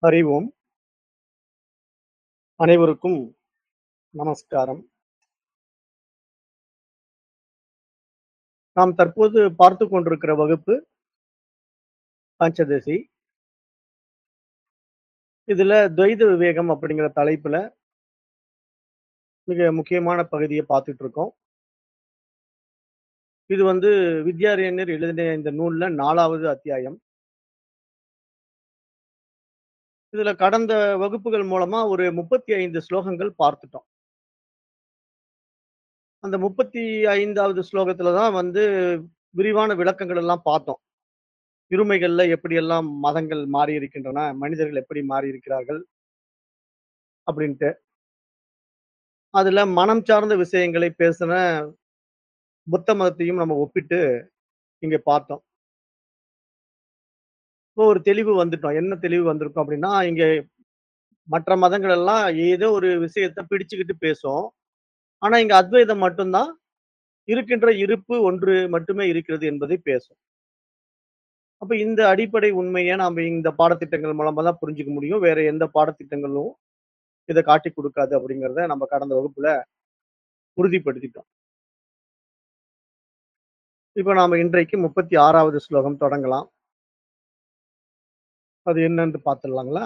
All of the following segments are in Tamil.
அறிவோம். அனைவருக்கும் நமஸ்காரம். நாம் தற்போது பார்த்துக் கொண்டிருக்கிற வகுப்பு பஞ்சதசி. இதுல துவைத விவேகம் அப்படிங்கிற தலைப்புல மிக முக்கியமான பகுதிய பார்த்துட்டு இருக்கோம். இது வந்து வித்யாரண்யர் எழுதின இந்த நூல்ல 4வது அத்தியாயம். இதுல கடந்த வகுப்புகள் மூலமா ஒரு 35 ஸ்லோகங்கள் பார்த்துட்டோம். அந்த 35வது ஸ்லோகத்துல தான் வந்து விரிவான விளக்கங்கள் எல்லாம் பார்த்தோம். இருமைகள்ல எப்படியெல்லாம் மதங்கள் மாறி இருக்கின்றன, மனிதர்கள் எப்படி மாறி இருக்கிறார்கள் அப்படின்ட்டு. அதுல மனம் சார்ந்த விஷயங்களை பேசின புத்த மதத்தையும் நம்ம ஒப்பிட்டு இங்க பார்த்தோம். இப்போ ஒரு தெளிவு வந்துட்டோம். என்ன தெளிவு வந்திருக்கோம் அப்படின்னா, இங்க மற்ற மதங்கள் எல்லாம் ஏதோ ஒரு விஷயத்த பிடிச்சுக்கிட்டு பேசும். ஆனா இங்க அத்வைதம் மட்டும் தான் இருக்கின்ற இருப்பு ஒன்று மட்டுமே இருக்கிறது என்பதை பேசும். அப்ப இந்த அடிப்படை உண்மைய நாம இந்த பாடத்திட்டங்கள் மூலமா தான் புரிஞ்சுக்க முடியும். வேற எந்த பாடத்திட்டங்களும் இத காட்டிக் குடுக்காது அப்படிங்கிறத நம்ம கடந்த வகுப்புல உறுதிப்படுத்திட்டோம். இப்ப நாம இன்றைக்கு 36வது ஸ்லோகம் தொடங்கலாம். அது என்னன்னு பார்த்துடலாங்களா?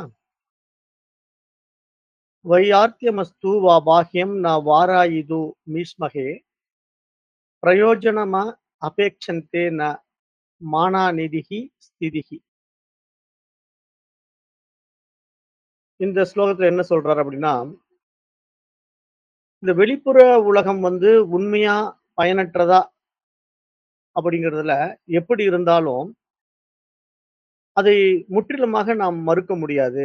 வையார்த்தியமஸ்து வா பாஹ்யம் ந வாராயிது மீஸ்மஹே பிரயோஜனம அபேக்ஷந்தே ந மானாநிதிஹி ஸ்திதிஹி. இந்த ஸ்லோகத்துல என்ன சொல்றாரு அப்படின்னா, இந்த வெளிப்புற உலகம் வந்து உண்மையா பயனற்றதா அப்படிங்கிறதுல எப்படி இருந்தாலும் அதை முற்றிலுமாக நாம் மறுக்க முடியாது.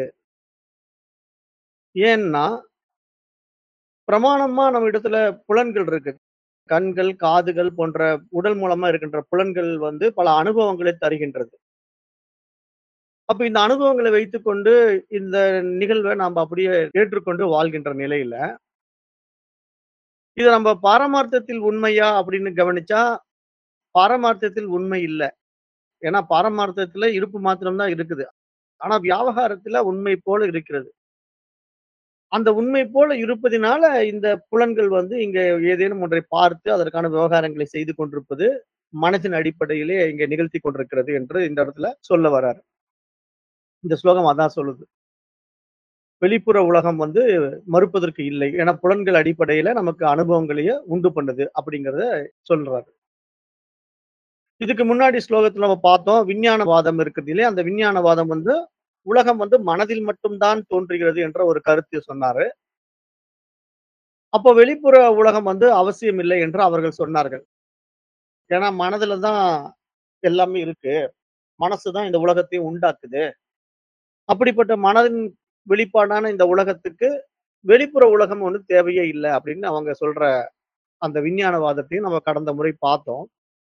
ஏன்னா பிரமாணமா நம்ம இடத்துல புலன்கள் இருக்கு. கண்கள், காதுகள் போன்ற உடல் மூலமா இருக்கின்ற புலன்கள் வந்து பல அனுபவங்களை தருகின்றது. அப்ப இந்த அனுபவங்களை வைத்துக்கொண்டு இந்த நிகழ்வ நாம அப்படியே ஏற்றுக்கொண்டு வாழ்கின்ற நிலையில இது நம்ம பாரமார்த்தத்தில் உண்மையா அப்படின்னு கவனிச்சா, பாரமார்த்தத்தில் உண்மை இல்ல. ஏன்னா பாரமார்த்தத்துல இருப்பு மாத்திரம் தான் இருக்குது. ஆனா வியாவகாரத்துல உண்மை போல இருக்கிறது. அந்த உண்மை போல இருப்பதினால இந்த புலன்கள் வந்து இங்க ஏதேனும் ஒன்றை பார்த்து அதற்கான விவகாரங்களை செய்து கொண்டிருப்பது மனதின் அடிப்படையிலே இங்க நிகழ்த்தி கொண்டிருக்கிறது என்று இந்த இடத்துல சொல்ல வராரு. இந்த ஸ்லோகம் அதான் சொல்லுது. வெளிப்புற உலகம் வந்து மறுப்பதற்கு இல்லை. ஏன்னா புலன்கள் அடிப்படையில நமக்கு அனுபவங்களையே உண்டு பண்ணுது அப்படிங்கிறத சொல்றாரு. இதுக்கு முன்னாடி ஸ்லோகத்துல நம்ம பார்த்தோம். விஞ்ஞானவாதம் இருக்குது இல்லையா? அந்த விஞ்ஞானவாதம் வந்து உலகம் வந்து மனதில் மட்டும் தான் தோன்றுகிறது என்ற ஒரு கருத்து சொன்னாரு. அப்போ வெளிப்புற உலகம் வந்து அவசியம் இல்லை என்று அவர்கள் சொன்னார்கள். ஏன்னா மனதுல தான் எல்லாமே இருக்கு. மனசு தான் இந்த உலகத்தை உண்டாக்குது. அப்படிப்பட்ட மனதின் வெளிப்பாடான இந்த உலகத்துக்கு வெளிப்புற உலகம் ஒண்ணும் தேவையே இல்ல அப்படின்னு அவங்க சொல்ற அந்த விஞ்ஞானவாதத்தையும் நம்ம கடந்த முறை பார்த்தோம்.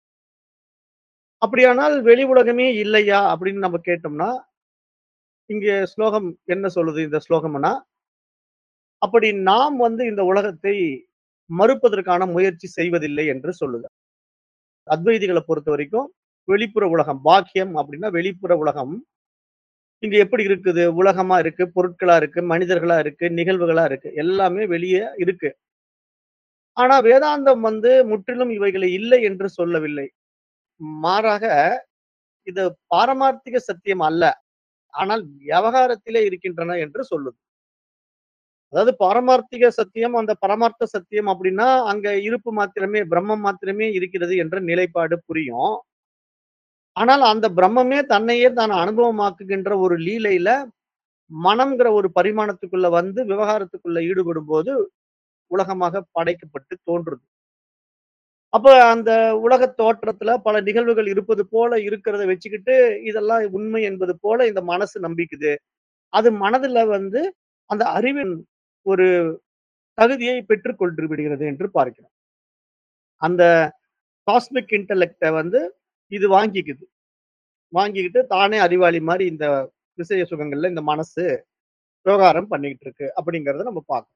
அப்படியானால் வெளி உலகமே இல்லையா அப்படின்னு நம்ம கேட்டோம்னா, இங்க ஸ்லோகம் என்ன சொல்லுது இந்த ஸ்லோகம்னா, அப்படி நாம் வந்து இந்த உலகத்தை மறுப்பதற்கான முயற்சி செய்வதில்லை என்று சொல்லுது. அத்வைதிகள பொறுத்தவரைக்கும் வெளிப்புற உலகம், பாக்கியம் அப்படின்னா வெளிப்புற உலகம். இங்க எப்படி இருக்குது? உலகமா இருக்கு, பொருட்களா இருக்கு, மனிதர்களா இருக்கு, நிகழ்வுகளா இருக்கு. எல்லாமே வெளிய இருக்கு. ஆனா வேதாந்தம் வந்து முற்றிலும் இவைகளை இல்லை என்று சொல்லவில்லை. மாறாக இது பாரமார்த்திக சத்தியம் அல்ல. ஆனால் விவகாரத்திலே இருக்கின்றன என்று சொல்லுது. அதாவது பாரமார்த்திக சத்தியம், அந்த பரமார்த்த சத்தியம் அப்படின்னா, அங்க இருப்பு மாத்திரமே, பிரம்மம் மாத்திரமே இருக்கிறது என்ற நிலைப்பாடு புரியும். ஆனால் அந்த பிரம்மமே தன்னையே தான் அனுபவமாக்குகின்ற ஒரு லீலையில, மனம்ங்கிற ஒரு பரிமாணத்துக்குள்ள வந்து விவகாரத்துக்குள்ள ஈடுபடும்போது, உலகமாக படைக்கப்பட்டு தோன்றுது. அப்ப அந்த உலகத் தோற்றத்துல பல நிகழ்வுகள் இருப்பது போல இருக்கிறத வச்சுக்கிட்டு, இதெல்லாம் உண்மை என்பது போல இந்த மனசு நம்பிக்குது. அது மனதுல வந்து அந்த அறிவின் ஒரு தகுதியை பெற்றுக் கொண்டு விடுகிறது என்று பார்க்கிறோம். அந்த காஸ்மிக் இன்டெலக்ட்ட வந்து இது வாங்கிக்குது. வாங்கிக்கிட்டு தானே அறிவாளி மாரி இந்த விஷய சுகங்கள்ல இந்த மனசு விவகாரம் பண்ணிக்கிட்டு இருக்கு அப்படிங்கிறத நம்ம பார்க்கிறோம்.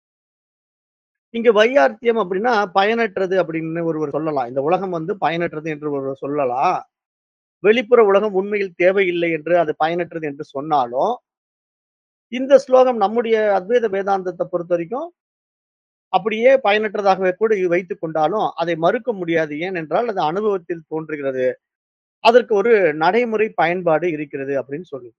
இங்க வையார்த்தியம் அப்படின்னா பயனற்றது அப்படின்னு ஒருவர் சொல்லலாம். இந்த உலகம் வந்து பயனற்றது என்று ஒருவர் சொல்லலாம். வெளிப்புற உலகம் உண்மையில் தேவையில்லை என்று அது பயனற்றது என்று சொன்னாலும், இந்த ஸ்லோகம் நம்முடைய அத்வைத வேதாந்தத்த பொறுத்தவரைக்கும் அப்படியே பயனற்றதாகவே கூட வைத்துக் கொண்டாலும், அதை மறுக்க முடியாது. ஏனென்றால், அது அனுபவத்தில் தோன்றுகிறது. அதற்கு ஒரு நடைமுறை பயன்பாடு இருக்கிறது அப்படின்னு சொல்லுது.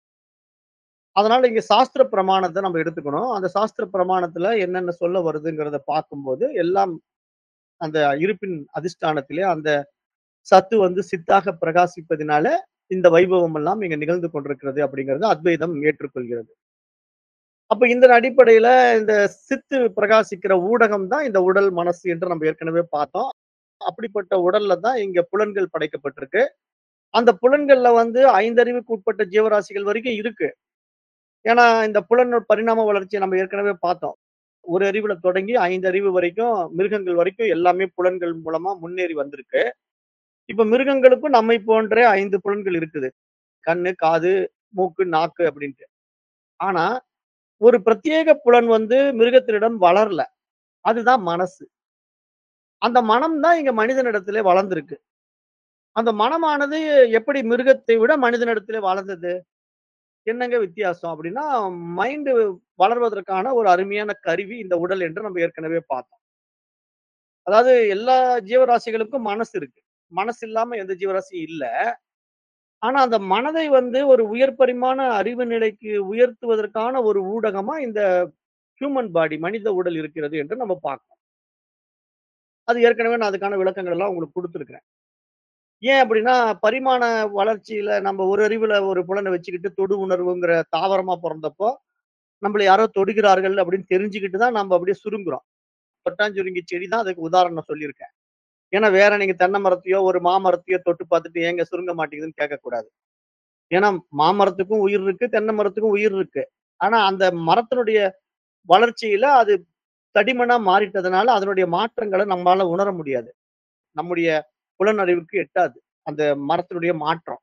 அதனால இங்க சாஸ்திர பிரமாணத்த நம்ம எடுத்துக்கணும். அந்த சாஸ்திர பிரமாணத்துல என்னென்ன சொல்ல வருதுங்கிறத பார்க்கும்போது, எல்லாம் அந்த இருப்பின் அதிஷ்டானத்திலே அந்த சத்து வந்து சித்தாக பிரகாசிப்பதினால, இந்த வைபவம் எல்லாம் இங்க நிகழ்ந்து கொண்டிருக்கிறது அப்படிங்கிறத அத்வைதம் ஏற்றுக்கொள்கிறது. அப்ப இந்த அடிப்படையில இந்த சித்து பிரகாசிக்கிற ஊடகம் தான் இந்த உடல், மனசு என்று நம்ம ஏற்கனவே பார்த்தோம். அப்படிப்பட்ட உடல்ல தான் இங்க புலன்கள் படைக்கப்பட்டிருக்கு. அந்த புலன்கள்ல வந்து 5 அறிவுக்கு உட்பட்ட ஜீவராசிகள் வரைக்கும் இருக்கு. ஏன்னா, இந்த புலன் பரிணாம வளர்ச்சிய நம்ம ஏற்கனவே பார்த்தோம். ஒரு அறிவுல தொடங்கி 5 அறிவு வரைக்கும், மிருகங்கள் வரைக்கும் எல்லாமே புலன்கள் மூலமா முன்னேறி வந்திருக்கு. இப்ப மிருகங்களுக்கும் நம்மை போன்றே 5 புலன்கள் இருக்குது. கண்ணு, காது, மூக்கு, நாக்கு அப்படின்ட்டு. ஆனா, ஒரு பிரத்யேக புலன் வந்து மிருகத்தினிடம் வளரல. அதுதான் மனசு. அந்த மனம் தான் இங்க மனிதனிடத்திலே வளர்ந்திருக்கு. அந்த மனமானது எப்படி மிருகத்தை விட மனிதனிடத்திலே வளர்ந்தது? என்னங்க வித்தியாசம் அப்படின்னா, மைண்ட் வளர்வதற்கான ஒரு அருமையான கருவி இந்த உடல் என்று நம்ம ஏற்கனவே பார்த்தோம். அதாவது எல்லா ஜீவராசிகளுக்கும் மனசு இருக்கு. மனசு இல்லாம எந்த ஜீவராசியும் இல்ல. ஆனா, அந்த மனதை வந்து ஒரு உயர் பரிமாண அறிவு நிலைக்கு உயர்த்துவதற்கான ஒரு ஊடகமா இந்த ஹியூமன் பாடி மனித உடல் இருக்கிறது என்று நம்ம பார்க்கிறோம். அது ஏற்கனவே நான் அதுக்கான விளக்கங்கள் எல்லாம் உங்களுக்கு குடுத்திருக்கிறேன். ஏன் அப்படின்னா, பரிமாண வளர்ச்சியில நம்ம ஒரு அறிவுல ஒரு புலன வச்சுக்கிட்டு தொடு உணர்வுங்கிற தாவரமா பொறந்தப்போ, நம்மள யாரோ தொடுகிறார்கள் அப்படின்னு தெரிஞ்சுக்கிட்டு தான் நம்ம அப்படியே சுருங்குறோம். தொட்டாஞ்சுருங்கி செடி தான் அதுக்கு உதாரணம் சொல்லியிருக்கேன். ஏன்னா, வேற நீங்க தென்னை மரத்தையோ, ஒரு மாமரத்தையோ தொட்டு பார்த்துட்டு ஏங்க சுருங்க மாட்டேங்குதுன்னு கேட்கக்கூடாது. ஏன்னா, மாமரத்துக்கும் உயிர் இருக்கு, தென்னை மரத்துக்கும் உயிர் இருக்கு. ஆனா, அந்த மரத்தினுடைய வளர்ச்சியில அது தடிமனா மாறிட்டதுனால, அதனுடைய மாற்றங்கள நம்மால உணர முடியாது. நம்முடைய புலனறிவுக்கு எட்டாது. அந்த மரத்தினுடைய மாற்றம்.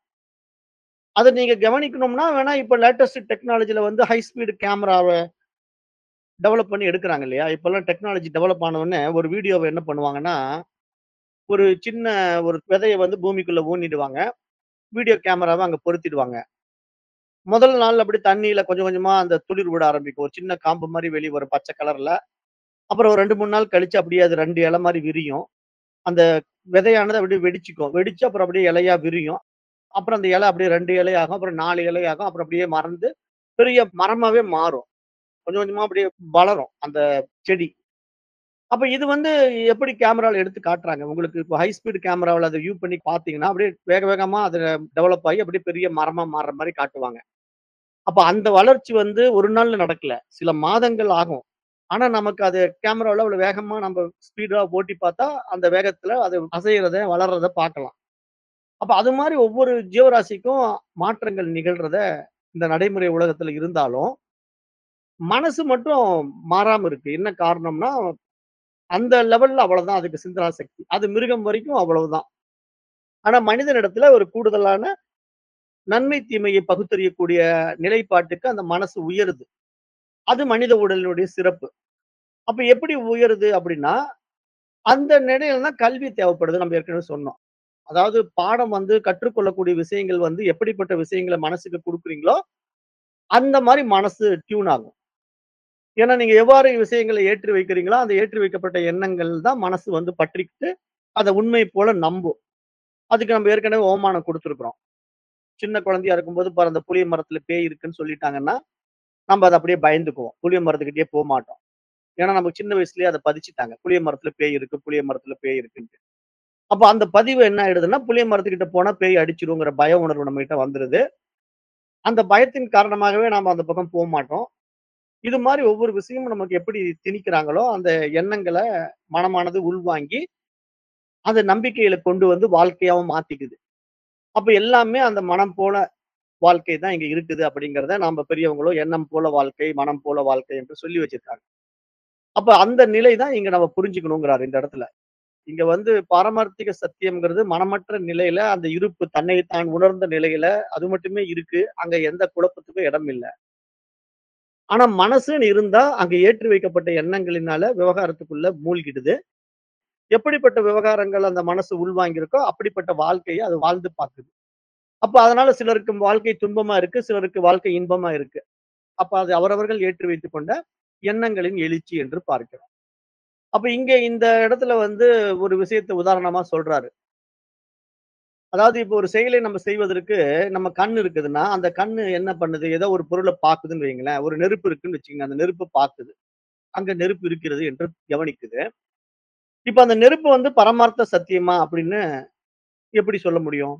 அத நீங்க கவனிக்கணும்னா, வேணா இப்ப லேட்டஸ்ட் டெக்னாலஜில வந்து ஹை ஸ்பீட் கேமராவ டெவலப் பண்ணி எடுக்குறாங்க இல்லையா? இப்பல்லாம் டெக்னாலஜி டெவலப் ஆன உடனே ஒரு வீடியோவ என்ன பண்ணுவாங்கன்னா, ஒரு சின்ன ஒரு விதைய வந்து பூமிக்குள்ள ஊனிடுவாங்க. வீடியோ கேமராவ அங்க பொருத்திடுவாங்க. முதல் நாள் அப்படி தண்ணீல கொஞ்சம் கொஞ்சமா அந்த துளிர் விட ஆரம்பிக்கும். ஒரு சின்ன காம்பு மாரி வெளிய வரும் பச்சை கலர்ல. அப்புறம் ஒரு 2, 3 நாள் கழிச்சு அப்படியே அது 2 இலை மாரி விரியும். அந்த விதையானது அப்படியே வெடிச்சுக்கும். வெடிச்சு அப்புறம் அப்படியே இலையா விரியும். அப்புறம் அந்த இலை அப்படியே 2 இலையாகும். அப்புறம் 4 இலையாகும். அப்புறம் அப்படியே மறந்து பெரிய மரமாவே மாறும். கொஞ்சம் கொஞ்சமா அப்படியே வளரும் அந்த செடி. அப்ப இது வந்து எப்படி கேமரால எடுத்து காட்டுறாங்க. உங்களுக்கு இப்போ ஹை ஸ்பீட் கேமராவுல அத வியூ பண்ணி பார்த்தீங்கன்னா, அப்படியே வேக வேகமா அது டெவலப் ஆகி அப்படியே பெரிய மரமா மாறுற மாரி காட்டுவாங்க. அப்ப அந்த வளர்ச்சி வந்து ஒரு நாள்ல நடக்கல. சில மாதங்கள் ஆகும். ஆனா, நமக்கு அது கேமராவுல அவ்வளவு வேகமா நம்ம ஸ்பீடா ஓட்டி பார்த்தா, அந்த வேகத்துல அது அசையறத, வளர்றத பார்க்கலாம். அப்ப அது மாரி ஒவ்வொரு ஜீவராசிக்கும் மாற்றங்கள் நிகழ்றத இந்த நடைமுறை உலகத்துல இருந்தாலும், மனசு மட்டும் மாறாம இருக்கு. என்ன காரணம்னா, அந்த லெவல்ல அவ்வளவுதான் அதுக்கு சிந்தனா சக்தி. அது மிருகம் வரைக்கும் அவ்வளவுதான். ஆனா, மனிதனிடத்துல ஒரு கூடுதலான நன்மை, தீமையை பகுத்தறியக்கூடிய நிலைப்பாட்டுக்கு அந்த மனசு உயருது. அது மனித உடலினுடைய சிறப்பு. அப்ப எப்படி உயருது அப்படின்னா, அந்த நிலையில தான் கல்வி தேவைப்படுது. நம்ம ஏற்கனவே சொன்னோம். அதாவது பாடம் வந்து கற்றுக்கொள்ளக்கூடிய விஷயங்கள் வந்து எப்படிப்பட்ட விஷயங்கள மனசுக்கு குடுக்குறீங்களோ, அந்த மாரி மனசு டியூன் ஆகும். ஏன்னா, நீங்க எவ்வாறு விஷயங்கள ஏற்றி வைக்கிறீங்களோ, அந்த ஏற்றி வைக்கப்பட்ட எண்ணங்கள் தான் மனசு வந்து பற்றிக்கிட்டு, அத உண்மை போல நம்பும். அதுக்கு நம்ம ஏற்கனவே ஓமானம் குடுத்திருக்கிறோம். சின்ன குழந்தையா இருக்கும்போது பாரு அந்த புளிய மரத்துல பேய் இருக்குன்னு சொல்லிட்டாங்கன்னா, நம்ம அத அப்படியே பயந்துக்குவோம். புளிய மரத்துக்கிட்டயே போமாட்டோம். ஏன்னா, நமக்கு சின்ன வயசுலயே அத பதிச்சுட்டாங்க. புளிய மரத்துல பேய் இருக்கு, புளிய மரத்துல பேய் இருக்குன்ட்டு. அப்ப அந்த பதிவு என்ன ஆயிடுதுன்னா, புளிய மரத்துக்கிட்ட போனா பேய் அடிச்சுருங்கிற பய உணர்வு நம்மகிட்ட வந்துருது. அந்த பயத்தின் காரணமாகவே நாம அந்த பக்கம் போமாட்டோம். இது மாரி ஒவ்வொரு விஷயமும் நமக்கு எப்படி திணிக்கிறாங்களோ, அந்த எண்ணங்கள மனமானது உள்வாங்கி, அத நம்பிக்கையில கொண்டு வந்து வாழ்க்கையாவும் மாத்திக்குது. அப்ப எல்லாமே அந்த மனம் போல வாழ்க்கை தான் இங்க இருக்குது அப்படிங்கிறத நாம பெரியவங்களோ எண்ணம் போல வாழ்க்கை, மனம் போல வாழ்க்கை என்று சொல்லி வச்சிருக்காங்க. அப்ப அந்த நிலை தான் இங்க நம்ம புரிஞ்சுக்கணுங்கிறாரு இந்த இடத்துல. இங்க வந்து பாரமார்த்திக சத்தியம்ங்கிறது மனமற்ற நிலையில அந்த இருப்பு தன்னை தான் உணர்ந்த நிலையில அது மட்டுமே இருக்கு. அங்க எந்த குழப்பத்துக்கும் இடம் இல்ல. ஆனா மனசுன்னு இருந்தா அங்க ஏற்றி வைக்கப்பட்ட எண்ணங்களினால விவகாரத்துக்குள்ள மூழ்கிடுது. எப்படிப்பட்ட விவகாரங்கள் அந்த மனசு உள்வாங்கியிருக்கோ, அப்படிப்பட்ட வாழ்க்கைய அது வாழ்ந்து பாக்குது. அப்ப அதனால சிலருக்கு வாழ்க்கை துன்பமா இருக்கு, சிலருக்கு வாழ்க்கை இன்பமா இருக்கு. அப்ப அது அவரவர்கள் ஏற்றி வைத்துக் கொண்ட எண்ணங்களின் எழுச்சி என்று பார்க்கிறோம். அப்ப இங்க இந்த இடத்துல வந்து ஒரு விஷயத்த உதாரணமா சொல்றாரு. அதாவது இப்போ ஒரு செயலை நம்ம செய்வதற்கு நம்ம கண் இருக்குதுன்னா, அந்த கண்ணு என்ன பண்ணுது? ஏதோ ஒரு பொருள பாக்குதுன்னு வையுங்களேன். ஒரு நெருப்பு இருக்குன்னு வச்சுக்கங்க. அந்த நெருப்ப பாக்குது. அங்க நெருப்பு இருக்கிறது என்று கவனிக்குது. இப்ப அந்த நெருப்பு வந்து பரமார்த்த சத்தியமா அப்படின்னு எப்படி சொல்ல முடியும்?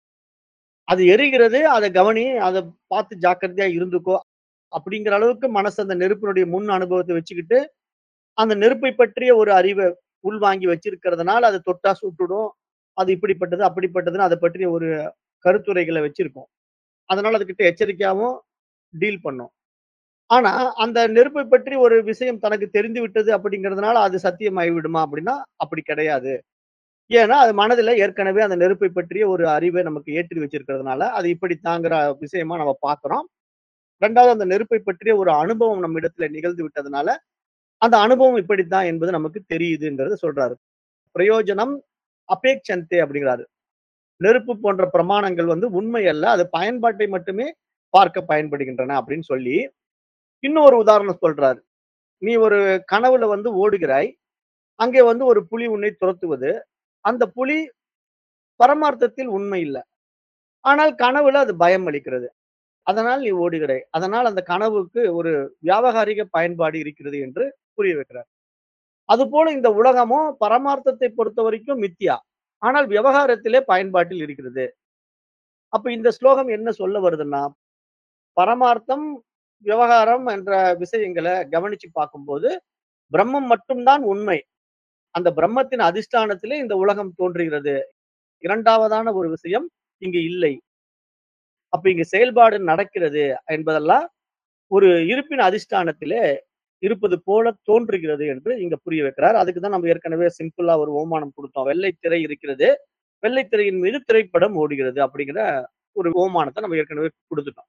அது எரிகிறது. அத கவனி. அத பார்த்து ஜாக்கிரதையா இருந்துக்கோ. அப்படிங்கிற அளவுக்கு மனசு அந்த நெருப்பினுடைய முன் அனுபவத்த வச்சுக்கிட்டு, அந்த நெருப்பை பற்றிய ஒரு அறிவ உள்வாங்கி வச்சிருக்கிறதுனால, அது தொட்டா சுட்டுடும். அது இப்படிப்பட்டது, அப்படிப்பட்டதுன்னு அத பற்றிய ஒரு கருத்துரைகள வச்சிருக்கும். அதனால அதுகிட்ட எச்சரிக்கையாவும் டீல் பண்ணும். ஆனா, அந்த நெருப்பை பற்றி ஒரு விஷயம் தனக்கு தெரிந்து விட்டது அப்படிங்கிறதுனால, அது சத்தியமாகி விடுமா அப்படின்னா, அப்படி கிடையாது. ஏன்னா, அது மனதில ஏற்கனவே அந்த நெருப்பை பற்றிய ஒரு அறிவ நமக்கு ஏற்றி வச்சிருக்கிறதுனால, அது இப்படித்தாங்கிற விஷயமா நம்ம பார்க்கிறோம். 2வது அந்த நெருப்பை பற்றிய ஒரு அனுபவம் நம்மிடத்தில நிகழ்ந்து விட்டதுனால, அந்த அனுபவம் இப்படித்தான் என்பது நமக்கு தெரியுதுங்கிறத சொல்றாரு. பிரயோஜனம் அபேக்ஷந்தே அப்படிங்கிறாரு. நெருப்பு போன்ற பிரமாணங்கள் வந்து உண்மை அல்ல. அது பயன்பாட்டை மட்டுமே பார்க்க பயன்படுகின்றன அப்படின்னு சொல்லி, இன்னொரு உதாரணம் சொல்றாரு. நீ ஒரு கனவுல வந்து ஓடுகிறாய். அங்கே வந்து ஒரு புலி உன்னை துரத்துவது. அந்த புலி பரமார்த்தத்தில் உண்மை இல்ல. ஆனால் கனவுல அது பயம் அளிக்கிறது. அதனால் நீ ஓடுகிறாய். அதனால் அந்த கனவுக்கு ஒரு வியாவகாரிக பயன்பாடு இருக்கிறது என்று புரிய வைக்கிறார். அதுபோல இந்த உலகமும் பரமார்த்தத்தை பொறுத்தவரைக்கும் மித்யா. ஆனால் விவகாரத்திலே பயன்பாட்டில் இருக்கிறது. அப்ப இந்த ஸ்லோகம் என்ன சொல்ல வருதுன்னா, பரமார்த்தம், விவகாரம் என்ற விஷயங்கள கவனிச்சு பார்க்கும்போது, பிரம்மம் மட்டும் தான் உண்மை. அந்த பிரம்மத்தின் அதிஷ்டானத்திலே இந்த உலகம் தோன்றுகிறது. 2வதான ஒரு விஷயம் இங்கு இல்லை. அப்ப இங்க செயல்பாடு நடக்கிறது என்பதெல்லாம் ஒரு இருப்பின் அதிஷ்டானத்திலே இருப்பது போல தோன்றுகிறது என்று இங்க புரிய வைக்கிறார். அதுக்கு தான் நம்ம ஏற்கனவே சிம்பிளா ஒரு ஓமானம் குடுத்தோம். வெள்ளை திரை இருக்கிறது. வெள்ளை திரையின் மீது திரைப்படம் ஓடுகிறது அப்படிங்கிற ஒரு ஓமானத்த நம்ம ஏற்கனவே குடுத்துட்டோம்.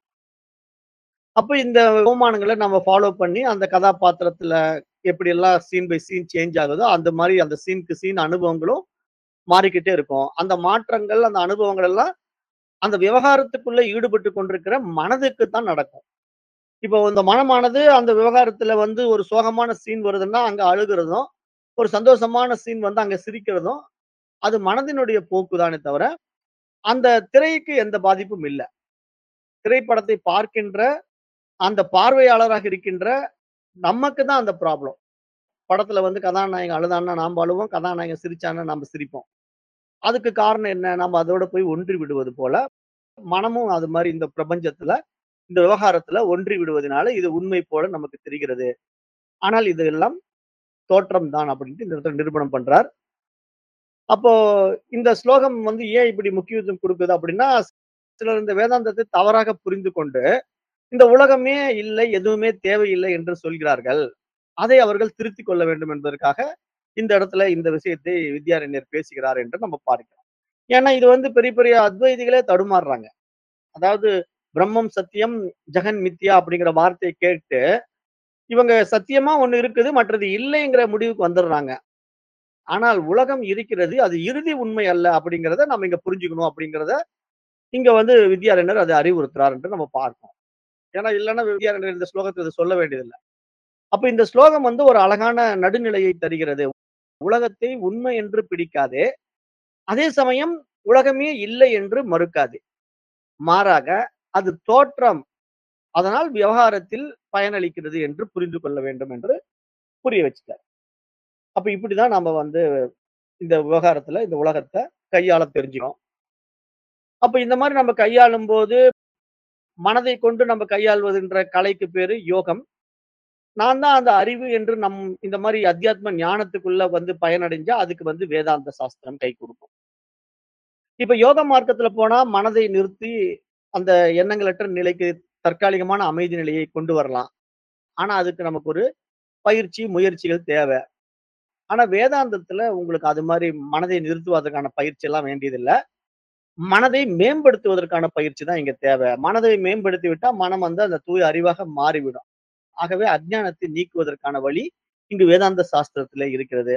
அப்ப இந்த ஓமானங்கள நம்ம ஃபாலோ பண்ணி அந்த கதாபாத்திரத்துல எப்படியெல்லாம் சீன் பை சீன் சேஞ்ச் ஆகுதோ, அந்த மாரி அந்த சீன்க்கு சீன் அனுபவங்களும் மாறிக்கிட்டே இருக்கும். அந்த மாற்றங்கள், அந்த அனுபவங்கள் எல்லாம் அந்த விவகாரத்துக்குள்ள ஈடுபட்டு கொண்டிருக்கிற மனதுக்கு தான் நடக்கும். இப்போ இந்த மனமானது அந்த விவகாரத்துல வந்து ஒரு சோகமான சீன் வருதுன்னா, அங்க அழுகுறதும், ஒரு சந்தோஷமான சீன் வந்து அங்க சிரிக்கிறதும், அது மனதினுடைய போக்கு தானே தவிர, அந்த திரைக்கு எந்த பாதிப்பும் இல்ல. திரைப்படத்தை பார்க்கின்ற அந்த பார்வையாளராக இருக்கின்ற நமக்கு தான் அந்த ப்ராப்ளம். படத்துல வந்து கதாநாயகன் அழுதான்னா நாம அழுவோம். கதாநாயகன் சிரிச்சான்னா நாம சிரிப்போம். அதுக்கு காரணம் என்ன? நம்ம அதோட போய் ஒன்றி விடுவது போல, மனமும் அது மாரி இந்த பிரபஞ்சத்துல, இந்த விவகாரத்துல ஒன்றி விடுவதனால இது உண்மை போல நமக்கு தெரிகிறது. ஆனால் இது எல்லாம் தோற்றம் தான் அப்படின்ட்டு இந்த இடத்துல நிரூபணம் பண்றார். அப்போ இந்த ஸ்லோகம் வந்து ஏன் இப்படி முக்கியத்துவம் குடுக்குது அப்படின்னா, சிலர் இந்த வேதாந்தத்தை தவறாக புரிந்து கொண்டு, இந்த உலகமே இல்லை, எதுவுமே தேவையில்லை என்று சொல்கிறார்கள். அதை அவர்கள் திருத்திக் கொள்ள வேண்டும் என்பதற்காக, இந்த இடத்துல இந்த விஷயத்தை வித்யாரண்யர் பேசுகிறார் என்று நம்ம பார்க்கிறோம். ஏன்னா இது வந்து பெரிய பெரிய அத்வைதிகளே தடுமாறுறாங்க. அதாவது பிரம்மம் சத்தியம், ஜெகன் மித்யா அப்படிங்கிற வார்த்தைய கேட்டு, இவங்க சத்தியமா ஒண்ணு இருக்குது, மற்றது இல்லைங்கிற முடிவுக்கு வந்துடுறாங்க. ஆனால் உலகம் இருக்கிறது, அது இறுதி உண்மை அல்ல அப்படிங்கிறத நம்ம இங்க புரிஞ்சுக்கணும் அப்படிங்கிறத, இங்க வந்து வித்யாரண்யர் அதை அறிவுறுத்துறார் என்று நம்ம பார்க்கிறோம். ஏன்னா இல்லன்னா வித்யாரண்யர் இந்த ஸ்லோகத்துல இத சொல்ல வேண்டியதில்ல. அப்ப இந்த ஸ்லோகம் வந்து ஒரு அழகான நடுநிலையை தருகிறது. உலகத்தை உண்மை என்று பிடிக்காதே, அதே சமயம் உலகமே இல்லை என்று மறுக்காதே. மாறாக அது தோற்றம். அதனால் விவகாரத்தில் பயனளிக்கிறது என்று புரிந்து கொள்ள வேண்டும் என்று புரிய வச்சுட்டார். அப்ப இப்படிதான் நாம வந்து இந்த விவகாரத்துல, இந்த உலகத்த கையாள தெரிஞ்சுக்கணும். அப்ப இந்த மாரி நம்ம கையாளும்போது, மனதை கொண்டு நம்ம கையாள்வதுன்ற கலைக்கு பேரு யோகம். நான் தான் அந்த அறிவு என்று நம் இந்த மாரி அத்தியாத்ம ஞானத்துக்குள்ள வந்து பயனடைஞ்சா, அதுக்கு வந்து வேதாந்த சாஸ்திரம் கை குடுக்கும். இப்ப யோக மார்க்கத்துல போனா மனதை நிறுத்தி, அந்த எண்ணங்களற்ற நிலைக்கு தற்காலிகமான அமைதி நிலையை கொண்டு வரலாம். ஆனா அதுக்கு நமக்கு ஒரு பயிற்சி, முயற்சிகள் தேவ. ஆனா வேதாந்தத்துல உங்களுக்கு அது மாரி மனதை நிறுத்துவதற்கான பயிற்சி எல்லாம் வேண்டியதில்ல. மனதை மேம்படுத்துவதற்கான பயிற்சி தான் இங்க தேவ. மனதை மேம்படுத்தி விட்டா, மனம் வந்து அந்த தூய அறிவாக மாறிவிடும். ஆகவே அஞ்ஞானத்தை நீக்குவதற்கான வழி இங்கு வேதாந்த சாஸ்திரத்திலே இருக்கிறது.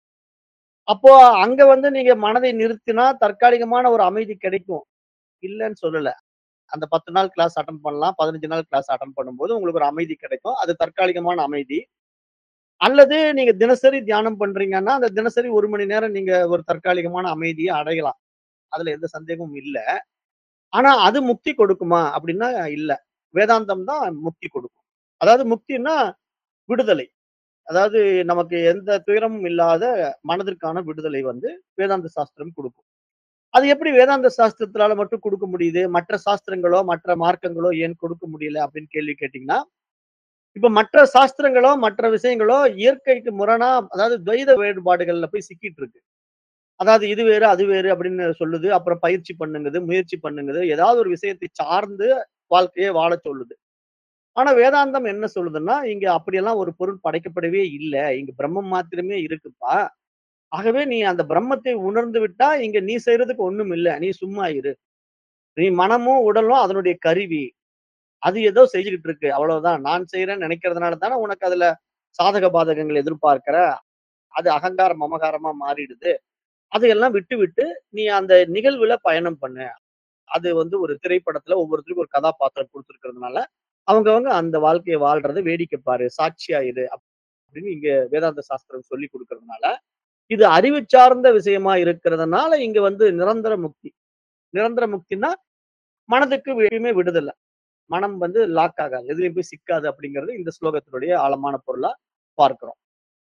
அப்போ அங்க வந்து நீங்க மனதை நிறுத்தினா தற்காலிகமான ஒரு அமைதி கிடைக்கும். இல்லன்னு சொல்லல. அந்த 10 நாள் கிளாஸ் அட்டெண்ட் பண்ணலாம். 15 நாள் கிளாஸ் அட்டெண்ட் பண்ணும்போது உங்களுக்கு ஒரு அமைதி கிடைக்கும். அது தற்காலிகமான அமைதி. அல்லது நீங்க தினசரி தியானம் பண்றீங்கன்னா, அந்த தினசரி 1 மணி நேரம் நீங்க ஒரு தற்காலிகமான அமைதிய அடையலாம். அதுல எந்த சந்தேகமும் இல்ல. ஆனா அது முக்தி கொடுக்குமா? அப்படின்னா இல்ல. வேதாந்தம் தான் முக்தி கொடுக்கும். அதாவது முக்தின்னா விடுதலை. அதாவது நமக்கு எந்த துயரமும் இல்லாத மனதிற்கான விடுதலை வந்து வேதாந்த சாஸ்திரம் குடுக்கும். அது எப்படி வேதாந்த சாஸ்திரத்தினால மட்டும் குடுக்க முடியுது? மற்ற சாஸ்திரங்களோ, மற்ற மார்க்கங்களோ ஏன் கொடுக்க முடியல அப்படின்னு கேள்வி கேட்டீங்கன்னா, இப்ப மற்ற சாஸ்திரங்களோ, மற்ற விஷயங்களோ இயற்கைக்கு முரணா அதாவது துவைத வேறுபாடுகள்ல போய் சிக்கிட்டு இருக்கு. அதாவது இது வேறு, அது வேறு அப்படின்னு சொல்லுது. அப்புறம் பயிற்சி பண்ணுங்குது, முயற்சி பண்ணுங்குது. ஏதாவது ஒரு விஷயத்தை சார்ந்து வாழ்க்கைய வாழச் சொல்லுது. ஆனா வேதாந்தம் என்ன சொல்லுதுன்னா, இங்க அப்படியெல்லாம் ஒரு பொருள் படைக்கப்படவே இல்ல. இங்க பிரம்மம் மாத்திரமே இருக்குப்பா. ஆகவே நீ அந்த பிரம்மத்தை உணர்ந்து விட்டா, இங்க நீ செய்றதுக்கு ஒண்ணும் இல்ல. நீ சும்மா இரு. நீ மனமும், உடலும் அதனுடைய கருவி. அது ஏதோ செஞ்சுகிட்டு இருக்கு. அவ்வளவுதான். நான் செய்றேன்னு நினைக்கிறதுனால தானே உனக்கு அதுல சாதக பாதகங்கள் எதிர்பார்க்கிற. அது அகங்காரம், மமகாரமா மாறிடுது. அதையெல்லாம் விட்டுவிட்டு, நீ அந்த நிகழ்வுல பயணம் பண்ணு. அது வந்து ஒரு திரைப்படத்துல ஒவ்வொருத்தருக்கும் ஒரு கதாபாத்திரம் குடுத்திருக்கிறதுனால, அவங்கவங்க அந்த வாழ்க்கைய வாழ்றத வேடிக்கை பாரு. சாட்சியா இரு. அப்படின்னு இங்க வேதாந்த சாஸ்திரம் சொல்லிக் குடுக்கிறதுனால, இது அறிவு சார்ந்த விஷயமா இருக்கிறதுனால, இங்க வந்து நிரந்தர முக்தி. நிரந்தர முக்தின்னா, மனதுக்கு எப்பயுமே விடுதல. மனம் வந்து லாக் ஆகாது. எதுலயும் போய் சிக்காது அப்படிங்கிறது இந்த ஸ்லோகத்தினுடைய ஆழமான பொருளா பார்க்கிறோம்.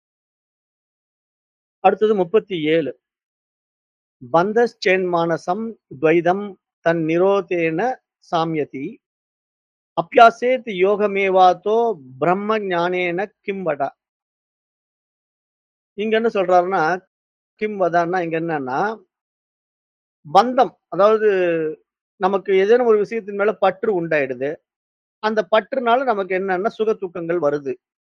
அடுத்தது 37. பந்தश्चेन्मानसं द्वैतं तन्निरोधेन साम्यति. அப்யாசேத் யோகமேவாதோ பிரம்ம ஞானேன கிம் வட. இங்க என்ன சொல்றாருன்னா, கிம் வதான்னா இங்க என்னன்னா, பந்தம். அதாவது நமக்கு ஏதேனும் ஒரு விஷயத்தின் மேல பற்று உண்டாயிடுது. அந்த பற்றுனால நமக்கு என்னன்னா சுக துக்கங்கள் வருது.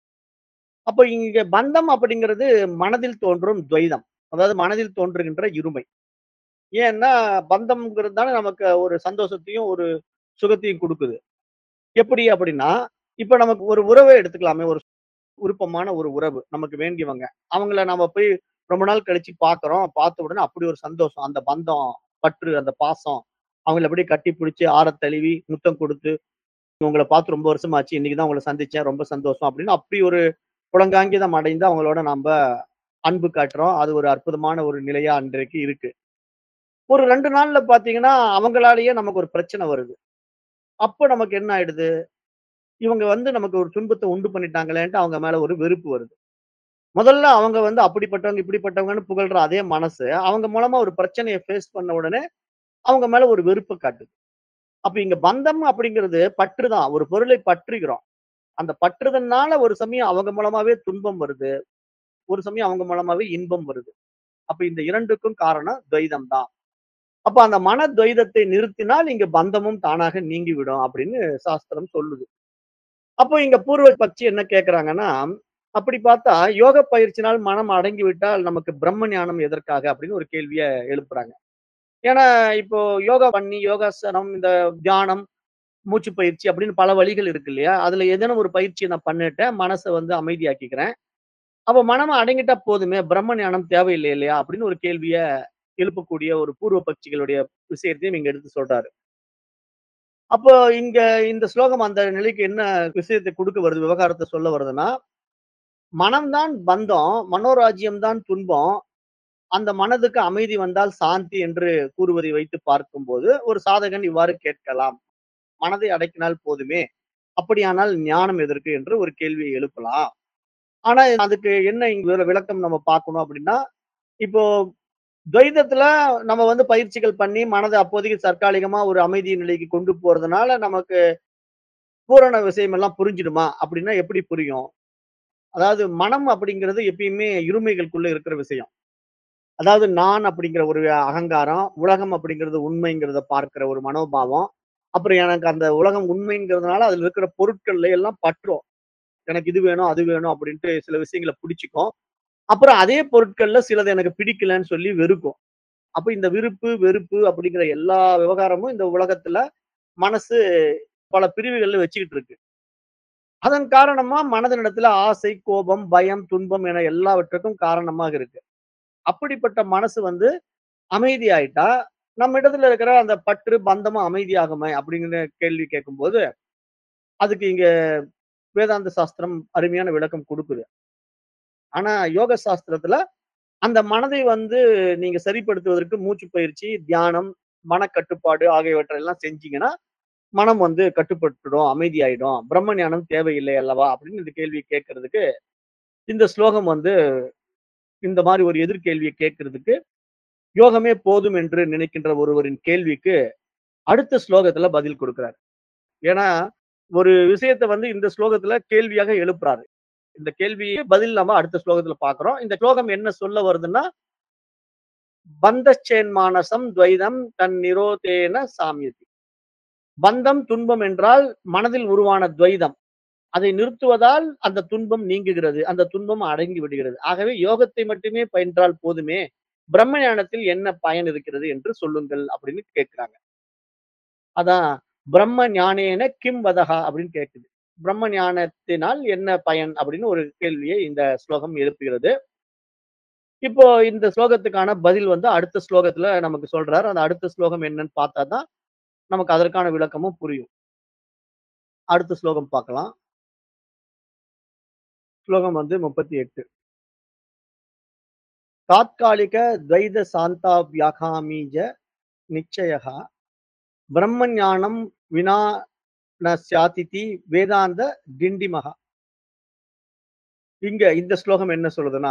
அப்ப இங்க பந்தம் அப்படிங்கிறது மனதில் தோன்றும் துவைதம். அதாவது மனதில் தோன்றுகின்ற இருமை. ஏன்னா பந்தம்ங்கிறது தானே நமக்கு ஒரு சந்தோஷத்தையும், ஒரு சுகத்தையும் குடுக்குது. எப்படி அப்படின்னா, இப்ப நமக்கு ஒரு உறவே எடுத்துக்கலாமே. ஒரு விருப்பமான ஒரு உறவு. நமக்கு வேண்டியவங்க. அவங்கள நாம போய் ரொம்ப நாள் கழிச்சு பார்க்கிறோம். பார்த்த உடனே அப்படி ஒரு சந்தோஷம். அந்த பந்தம், பற்று, அந்த பாசம். அவங்கள அப்படியே கட்டி பிடிச்சு, ஆறத் தழுவி, முத்தம் குடுத்து, உங்கள பார்த்து ரொம்ப வருஷமாச்சு. இன்னைக்கு தான் உங்கள சந்திச்சேன். ரொம்ப சந்தோஷம் அப்படின்னு அப்படி ஒரு புலங்காங்கிதம் அடைந்து அவங்களோட நம்ப அன்பு காட்டுறோம். அது ஒரு அற்புதமான ஒரு நிலையா அன்றைக்கு இருக்கு. ஒரு 2 நாள்ல பார்த்தீங்கன்னா, அவங்களாலேயே நமக்கு ஒரு பிரச்சனை வருது. அப்ப நமக்கு என்ன ஆயிடுது? இவங்க வந்து நமக்கு ஒரு துன்பத்த உண்டு பண்ணிட்டாங்களேன்ட்டு அவங்க மேல ஒரு வெறுப்பு வருது. முதல்ல அவங்க வந்து அப்படிப்பட்டவங்க, இப்படிப்பட்டவங்கன்னு புகழ்ற அதே மனசு, அவங்க மூலமா ஒரு பிரச்சனைய ஃபேஸ் பண்ண உடனே, அவங்க மேல ஒரு வெறுப்ப காட்டுது. அப்ப இங்க பந்தம் அப்படிங்கிறது பற்று தான். ஒரு பொருளை பற்றுகிறோம். அந்த பற்றுதல்னால ஒரு சமயம் அவங்க மூலமாவே துன்பம் வருது. ஒரு சமயம் அவங்க மூலமாவே இன்பம் வருது. அப்ப இந்த 2க்கும் காரணம் துவைதம் தான். அப்ப அந்த மன துவைதத்தை நிறுத்தினால் இங்க பந்தமும் தானாக நீங்கிவிடும் அப்படின்னு சாஸ்திரம் சொல்லுது. அப்போ இங்க பூர்வ பட்சி என்ன கேட்கிறாங்கன்னா, அப்படி பார்த்தா யோக பயிற்சியினால் மனம் அடங்கி விட்டால் நமக்கு பிரம்ம ஞானம் எதற்காக? அப்படின்னு ஒரு கேள்விய எழுப்புறாங்க. ஏன்னா இப்போ யோகா பண்ணி, யோகாசனம், இந்த தியானம், மூச்சு பயிற்சி அப்படின்னு பல வழிகள் இருக்கு இல்லையா? அதுல ஏதேனும் ஒரு பயிற்சிய நான் பண்ணிட்டேன். மனச வந்து அமைதியாக்கிக்கிறேன். அப்ப மனம் அடங்கிட்டா போதுமே, பிரம்ம ஞானம் தேவையில்லை இல்லையா? அப்படின்னு ஒரு கேள்விய எழுப்பக்கூடிய ஒரு பூர்வ பட்சிகளுடைய விஷயத்தையும் இங்க எடுத்து சொல்றாரு. அப்போ இங்க இந்த ஸ்லோகம் அந்த நிலைக்கு என்ன விஷயத்தை குடுக்க வருது, விவகாரத்த சொல்ல வருதுன்னா, மனம் தான் பந்தம், மனோராஜ்யம் தான் துன்பம். அந்த மனதுக்கு அமைதி வந்தால் சாந்தி என்று கூறுவதை வைத்து பார்க்கும்போது, ஒரு சாதகன் இவ்வாறு கேட்கலாம். மனதை அடக்கினால் போதுமே, அப்படியானால் ஞானம் எதற்கு? என்று ஒரு கேள்வியை எழுப்பலாம். ஆனா அதுக்கு என்ன இங்க வி விளக்கம் நம்ம பார்க்கணும் அப்படின்னா, இப்போ துவைதத்துல நம்ம வந்து பயிற்சிகள் பண்ணி மனத அப்போதைக்கு தற்காலிகமா ஒரு அமைதி நிலைக்கு கொண்டு போறதுனால நமக்கு பூரண விஷயம் எல்லாம் புரிஞ்சிடுமா? அப்படின்னா எப்படி புரியும்? அதாவது மனம் அப்படிங்கிறது எப்பயுமே இருமைகளுக்குள்ள இருக்கிற விஷயம். அதாவது நான் அப்படிங்கிற ஒரு அகங்காரம், உலகம் அப்படிங்கிறது உண்மைங்கிறத பார்க்கிற ஒரு மனோபாவம். அப்புறம் எனக்கு அந்த உலகம் உண்மைங்கிறதுனால அதுல இருக்கிற பொருட்கள்ல எல்லாம் பற்றும். எனக்கு இது வேணும், அது வேணும் அப்படின்ட்டு சில விஷயங்கள பிடிச்சுக்கும். அப்புறம் அதே பொருட்கள்ல சிலது எனக்கு பிடிக்கலன்னு சொல்லி வெறுக்கும். அப்ப இந்த விருப்பு, வெறுப்பு அப்படிங்கிற எல்லா விவகாரமும் இந்த உலகத்துல மனசு பல பிரிவுகள்ல வச்சுக்கிட்டு இருக்கு. அதன் காரணமா மனதினிடத்துல ஆசை, கோபம், பயம், துன்பம் என எல்லாவற்றுக்கும் காரணமாக இருக்கு. அப்படிப்பட்ட மனசு வந்து அமைதியாயிட்டா, நம்ம இடத்துல இருக்கிற அந்த பற்று, பந்தமும் அமைதியாகுமே அப்படிங்கிற கேள்வி கேட்கும்போது, அதுக்கு இங்க வேதாந்த சாஸ்திரம் அருமையான விளக்கம் குடுக்குது. ஆனா யோக சாஸ்திரத்துல அந்த மனதை வந்து நீங்க சரிப்படுத்துவதற்கு மூச்சு பயிற்சி, தியானம், மனக்கட்டுப்பாடு ஆகியவற்றை எல்லாம் செஞ்சீங்கன்னா, மனம் வந்து கட்டுப்பட்டுடும், அமைதியாயிடும். பிரம்ம ஞானம் தேவையில்லை அல்லவா? அப்படின்னு இந்த கேள்வி கேட்கறதுக்கு, இந்த ஸ்லோகம் வந்து இந்த மாரி ஒரு எதிர்கேள்விய கேட்கறதுக்கு, யோகமே போதும் என்று நினைக்கின்ற ஒருவரின் கேள்விக்கு, அடுத்த ஸ்லோகத்துல பதில் குடுக்குறார். ஏன்னா, ஒரு விஷயத்த வந்து இந்த ஸ்லோகத்துல கேள்வியாக எழுப்புறாரு. இந்த கேள்விக்கு பதில் நம்ம அடுத்த ஸ்லோகத்துல பார்க்கிறோம். இந்த ஸ்லோகம் என்ன சொல்ல வருதுன்னா பந்தச்சேன்மானசம் துவைதம் தன் நிரோதேன சாம்யதி. பந்தம், துன்பம் என்றால் மனதில் உருவான துவைதம். அதை நிறுத்துவதால் அந்த துன்பம் நீங்குகிறது. அந்த துன்பம் அடங்கி விடுகிறது. ஆகவே யோகத்தை மட்டுமே பயின்றால் போதுமே, பிரம்ம ஞானத்தில் என்ன பயன் இருக்கிறது என்று சொல்லுங்கள் அப்படின்னு கேட்கிறாங்க. அதான் பிரம்ம ஞானேன கிம் வதஹா அப்படின்னு கேட்குது. பிரம்ம ஞானத்தினால் என்ன பயன் அப்படின்னு ஒரு கேள்வியை இந்த ஸ்லோகம் எழுப்புகிறது. இப்போ இந்த ஸ்லோகத்துக்கான பதில் வந்து அடுத்த ஸ்லோகத்துல நமக்கு சொல்றார். அந்த அடுத்த ஸ்லோகம் என்னன்னு பார்த்தா தான், நமக்கு அதற்கான விளக்கமும் புரியும். அடுத்த ஸ்லோகம் பார்க்கலாம். ஸ்லோகம் வந்து 38. தாத்காலிக துவைத சாந்தாவ்யாகாமீஜ நிச்சயः பிரம்ம ஞானம் வினா ந ஸ்யாதிதி வேதாந்த டிண்டிமஹ. இங்க இந்த ஸ்லோகம் என்ன சொல்லுதுன்னா,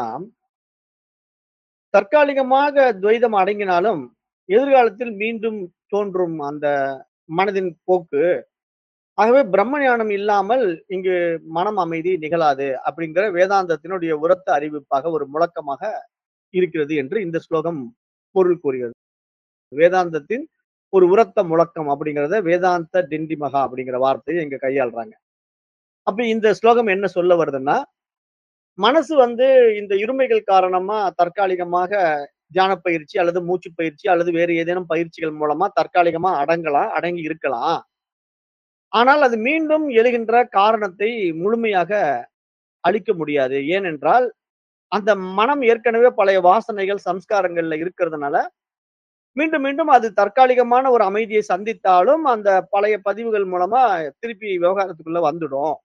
தற்காலிகமாக துவைதம் அடங்கினாலும், எதிர்காலத்தில் மீண்டும் தோன்றும் அந்த மனதின் போக்கு, ஆகவே பிரம்ம ஞானம் இல்லாமல் இங்கு மனம் அமைதி நிகழாது அப்படிங்கிற வேதாந்தத்தினுடைய உரத்த அறிவிப்பாக ஒரு முழக்கமாக இருக்கிறது என்று இந்த ஸ்லோகம் பொருள் கூறுகிறது. வேதாந்தத்தின் ஒரு உரத்த முழக்கம் அப்படிங்கிறத வேதாந்த டிண்டிமகா அப்படிங்கிற வார்த்தையை இங்க கையாளுறாங்க. அப்ப இந்த ஸ்லோகம் என்ன சொல்ல வருதுன்னா, மனசு வந்து இந்த இருமைகள் காரணமா தற்காலிகமாக தியான பயிற்சி அல்லது மூச்சு பயிற்சி அல்லது வேறு ஏதேனும் பயிற்சிகள் மூலமா தற்காலிகமா அடங்கலாம், அடங்கி இருக்கலாம். ஆனால் அது மீண்டும் எழுகின்ற காரணத்தை முழுமையாக அழிக்க முடியாது. ஏனென்றால், அந்த மனம் ஏற்கனவே பழைய வாசனைகள், சம்ஸ்காரங்கள்ல இருக்கிறதுனால, மீண்டும் மீண்டும் அது தற்காலிகமான ஒரு அமைதியை சந்தித்தாலும், அந்த பழைய பதிவுகள் மூலமா திருப்பி விவகாரத்துக்குள்ள வந்துடும்.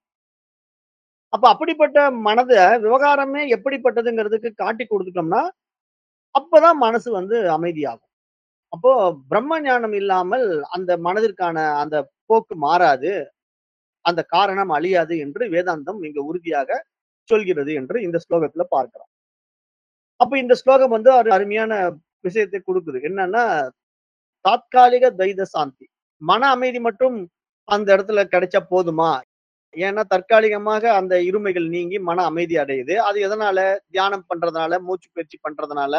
அப்ப அப்படிப்பட்ட மனத விவகாரமே எப்படிப்பட்டதுங்கிறதுக்கு காட்டிக் குடுத்துட்டோம்னா, அப்பதான் மனசு வந்து அமைதியாகும். அப்போ பிரம்ம ஞானம் இல்லாமல் அந்த மனதிற்கான அந்த போக்கு மாறாது. அந்த காரணம் அழியாது என்று வேதாந்தம் இங்க உறுதியாக சொல்கிறது என்று இந்த ஸ்லோகத்துல பார்க்கிறோம். அப்ப இந்த ஸ்லோகம் வந்து ஒரு அருமையான விஷயத்தை குடுக்குது. என்னன்னா, தாத்காலிக துவைத சாந்தி. மன அமைதி மட்டும் அந்த இடத்துல கிடைச்சா போதுமா? ஏன்னா தற்காலிகமாக அந்த இருமைகள் நீங்கி மன அமைதி அடையுது. அது எதனால? தியானம் பண்றதுனால, மூச்சு பயிற்சி பண்றதுனால,